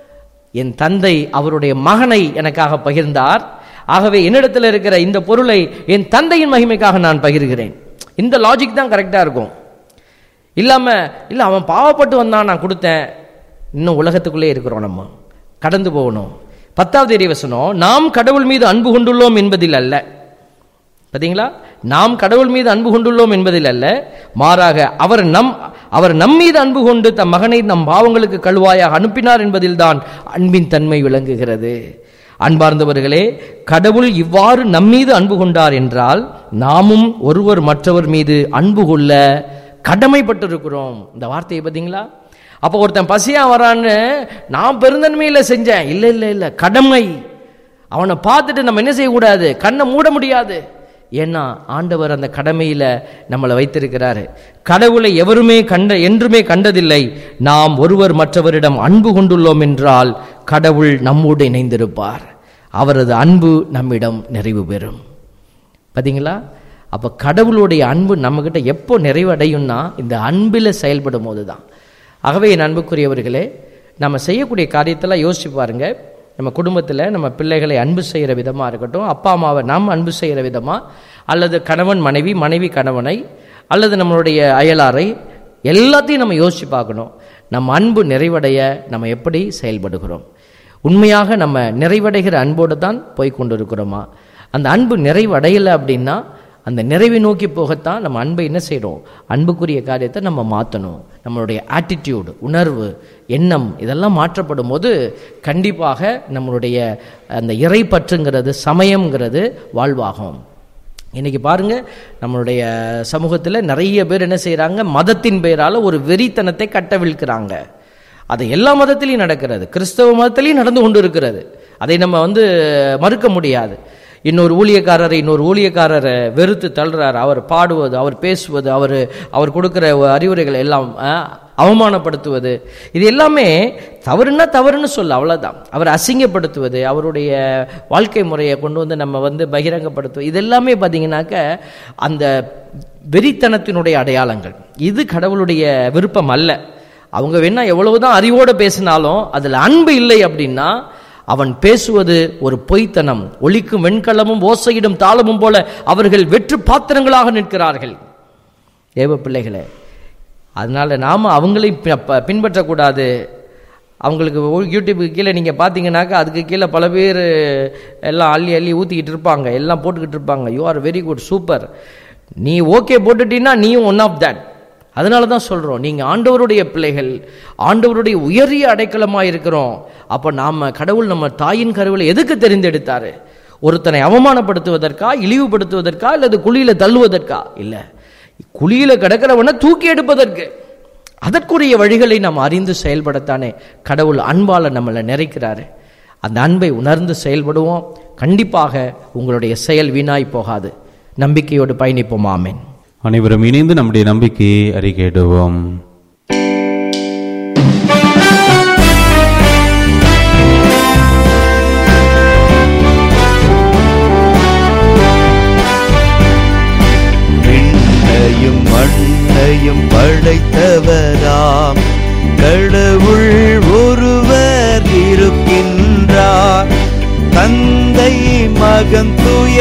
என் தந்தை அவருடைய மகனை எனக்காக பகிர்ந்தார் ஆகவே என்னிடத்தில் இருக்கிற இந்த பொருளை என் தந்தையின் மகிமைக்காக நான் பகிர்கிறேன் இந்த லாஜிக் தான் கரெக்டா இருக்கும் இல்லாம இல்ல அவன் பாவப்பட்டு வந்தான் நான் கொடுத்தேன் இன்னும் உலகத்துக்குள்ளே இருக்கிறோம் நம்ம கடந்து போகணும் பத்தாவது இறைவசனம் நாம் கடவுள் மீது அன்பு கொண்டுள்ளோம் என்பதில் அல்ல பாத்தீங்களா நாம் கடவுள் மீது அன்பு கொண்டுள்ளோம் என்பதில் அல்ல மாறாக அவர் நம் அவர் நம் மீது அன்பு கொண்டு தம் மகனை நம் பாவங்களுக்கு கழுவாயாக அனுப்பினார் என்பதில்தான் அன்பின் தன்மை விளங்குகிறது அன்பார்ந்தவர்களே கடவுள் இவ்வாறு நம்மீது அன்பு கொண்டார் என்றால் நாமும் ஒருவர் மற்றவர் மீது அன்பு கொள்ள கடமைப்பட்டிருக்கிறோம் இந்த வார்த்தையை பார்த்தீங்களா அப்போ ஒருத்தன் பசியா வரான்னு நான் பெருந்தன்மையில செஞ்சேன் இல்லை இல்லை இல்லை கடமை அவனை பார்த்துட்டு நம்ம என்ன செய்யக்கூடாது கண்ணை மூட முடியாது ஏன்னா ஆண்டவர் அந்த கடமையில நம்மளை வைத்திருக்கிறாரு கடவுளை எவருமே கண்ட என்றுமே கண்டதில்லை நாம் ஒருவர் மற்றவரிடம் அன்பு கொண்டுள்ளோம் என்றால் கடவுள் நம்மோடு இணைந்திருப்பார் அவரது அன்பு நம்மிடம் நிறைவு பெறும் பாத்தீங்களா அப்ப கடவுளுடைய அன்பு நம்மகிட்ட எப்போ நிறைவடையும்னா இந்த அன்பில் செயல்படும் போது தான் ஆகவே என் அன்புக்குரியவர்களே நம்ம செய்யக்கூடிய காரியத்தெல்லாம் யோசிச்சு பாருங்க நம்ம குடும்பத்தில் நம்ம பிள்ளைகளை அன்பு செய்கிற விதமாக இருக்கட்டும் அப்பா அம்மாவை நாம் அன்பு செய்கிற விதமாக அல்லது கணவன் மனைவி மனைவி கணவனை அல்லது நம்மளுடைய அயலாரை எல்லாத்தையும் நம்ம யோசிச்சு பார்க்கணும் நம்ம அன்பு நிறைவடைய நம்ம எப்படி செயல்படுகிறோம் உண்மையாக நம்ம நிறைவடைகிற அன்போடு தான் போய் கொண்டிருக்கிறோமா அந்த அன்பு நிறைவடையலை அப்படின்னா அந்த நிறைவை நோக்கி போகத்தான் நம்ம அன்பை என்ன செய்கிறோம் அன்புக்குரிய காரியத்தை நம்ம மாற்றணும் நம்மளுடைய ஆட்டிடியூடு உணர்வு எண்ணம் இதெல்லாம் மாற்றப்படும் போது கண்டிப்பாக நம்மளுடைய அந்த இறைப்பற்றுங்கிறது சமயம்ங்கிறது வாழ்வாகும் இன்னைக்கு பாருங்க நம்மளுடைய சமூகத்தில் நிறைய பேர் என்ன செய்கிறாங்க மதத்தின் பெயரால் ஒரு வெறித்தனத்தை கட்டவிழ்க்கிறாங்க அது எல்லா மதத்திலையும் நடக்கிறது கிறிஸ்தவ மதத்திலையும் நடந்து கொண்டு இருக்கிறது அதை நம்ம வந்து மறுக்க முடியாது இன்னொரு ஊழியக்காரரை இன்னொரு ஊழியக்காரரை வெறுத்து தள்ளுறாரு அவர் பாடுவது அவர் பேசுவது அவர் அவர் கொடுக்குற அறிவுரைகள் எல்லாம் அஹ், அவமானப்படுத்துவது இது எல்லாமே தவறுன்னா தவறுன்னு சொல்ல அவ்வளவுதான் அவர் அசிங்கப்படுத்துவது அவருடைய வாழ்க்கை முறையை கொண்டு வந்து நம்ம வந்து பகிரங்கப்படுத்துவது இது எல்லாமே பார்த்தீங்கன்னாக்க அந்த வெறித்தனத்தினுடைய அடையாளங்கள் இது கடவுளுடைய விருப்பம் அல்ல அவங்க வேணா எவ்வளவுதான் அறிவோடு பேசினாலும் அதுல அன்பு இல்லை அப்படின்னா அவன் பேசுவது ஒரு பொய்த்தனம் ஒலிக்கும் வெண்கலமும் ஓசையிடும் தாளமும் போல அவர்கள் வெற்று பாத்திரங்களாக நிற்கிறார்கள் ஏவ பிள்ளைகளே அதனால நாம அவங்களை பி- ப- பின்பற்றக்கூடாது அவங்களுக்கு ஒரு யூடியூபுக்கு கீழே நீங்கள் பார்த்தீங்கன்னாக்கா அதுக்கு கீழே பல பேர் எல்லாம் அள்ளி அள்ளி ஊற்றிக்கிட்டு இருப்பாங்க எல்லாம் போட்டுக்கிட்டு இருப்பாங்க you are very good super நீ ஓகே போட்டுட்டீங்கன்னா நீயும் ஒன் ஆஃப் தட் அதனால தான் சொல்கிறோம் நீங்கள் ஆண்டவருடைய பிள்ளைகள் ஆண்டவருடைய உயரிய அடைக்கலமாக இருக்கிறோம் அப்போ நாம் கடவுள் நம்ம தாயின் கருவில் எதுக்கு தெரிந்தெடுத்தாரு ஒருத்தனை அவமானப்படுத்துவதற்கா இழிவுபடுத்துவதற்கா அல்லது குழியில் தள்ளுவதற்கா இல்லை குழியில் கிடக்கிறவனை தூக்கி எடுப்பதற்கு அதற்குரிய வழிகளை நாம் அறிந்து செயல்படத்தானே கடவுள் அன்பால் நம்மளை நிறைக்கிறாரு அந்த அன்பை உணர்ந்து செயல்படுவோம் கண்டிப்பாக உங்களுடைய செயல் வீணாய் போகாது நம்பிக்கையோடு பயணிப்போம் ஆமென் அனைவரும் இணைந்து நம்முடைய நம்பிக்கையை அறிக்கையிடுவோம் விண்ணையும் மண்ணையும் படைத்தவராம் கடவுள் ஒருவர் இருக்கின்றார் தந்தை மகன் துய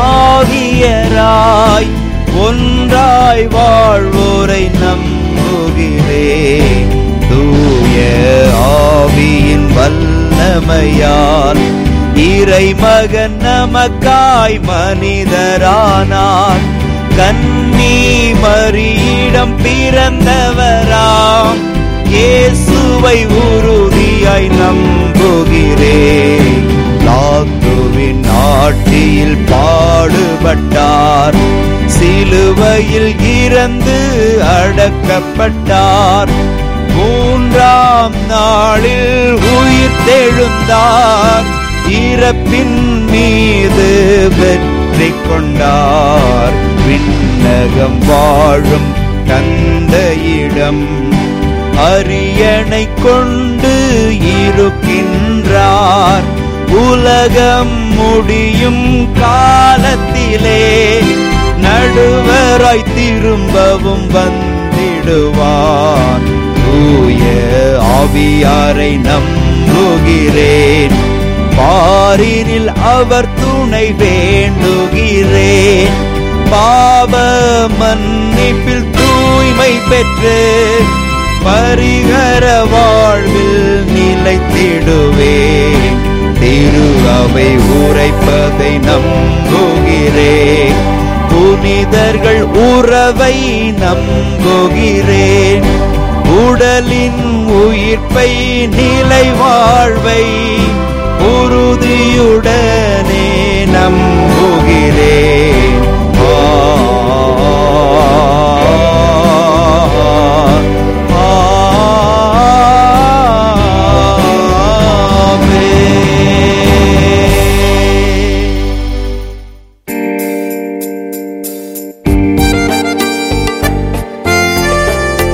ஆவியராய் ஒன்றாய் வாழ்வோரை நம்புகிறேன் தூய ஆவியின் வல்லமையால் இறைமகன் நமக்காய் மனிதரானார் கன்னி மரியிடம் பிறந்தவராம் இயேசுவை உறுதியாய் நம்புகிறேன் லாத்துவின் ஆட்சியில் பாடுபட்டார் சிலுவையில் இறந்து அடக்கப்பட்டார் மூன்றாம் நாளில் உயிர் தெழுந்தார் இறப்பின் மீது வெற்றி கொண்டார் விண்ணகம் வாழும் தந்தையிடம் அரியணை கொண்டு இருக்கின்றார் உலகம் முடியும் காலத்திலே நடுவராய் திரும்பவும் வந்திடுவார் தூய ஆவியாரை நம்புகிறேன் பாரினில் அவர் துணை வேண்டுகிறேன் பாவ மன்னிப்பில் தூய்மை பெற்று பரிகர வாழ்வில் நிலைத்திடுவேன் திரு அவை உரைப்பதை நம்புகிறேன் புனிதர்கள் உறவை நம்புகிறேன் உடலின் உயிர்ப்பை நிலை வாழ்வை உறுதியுடன்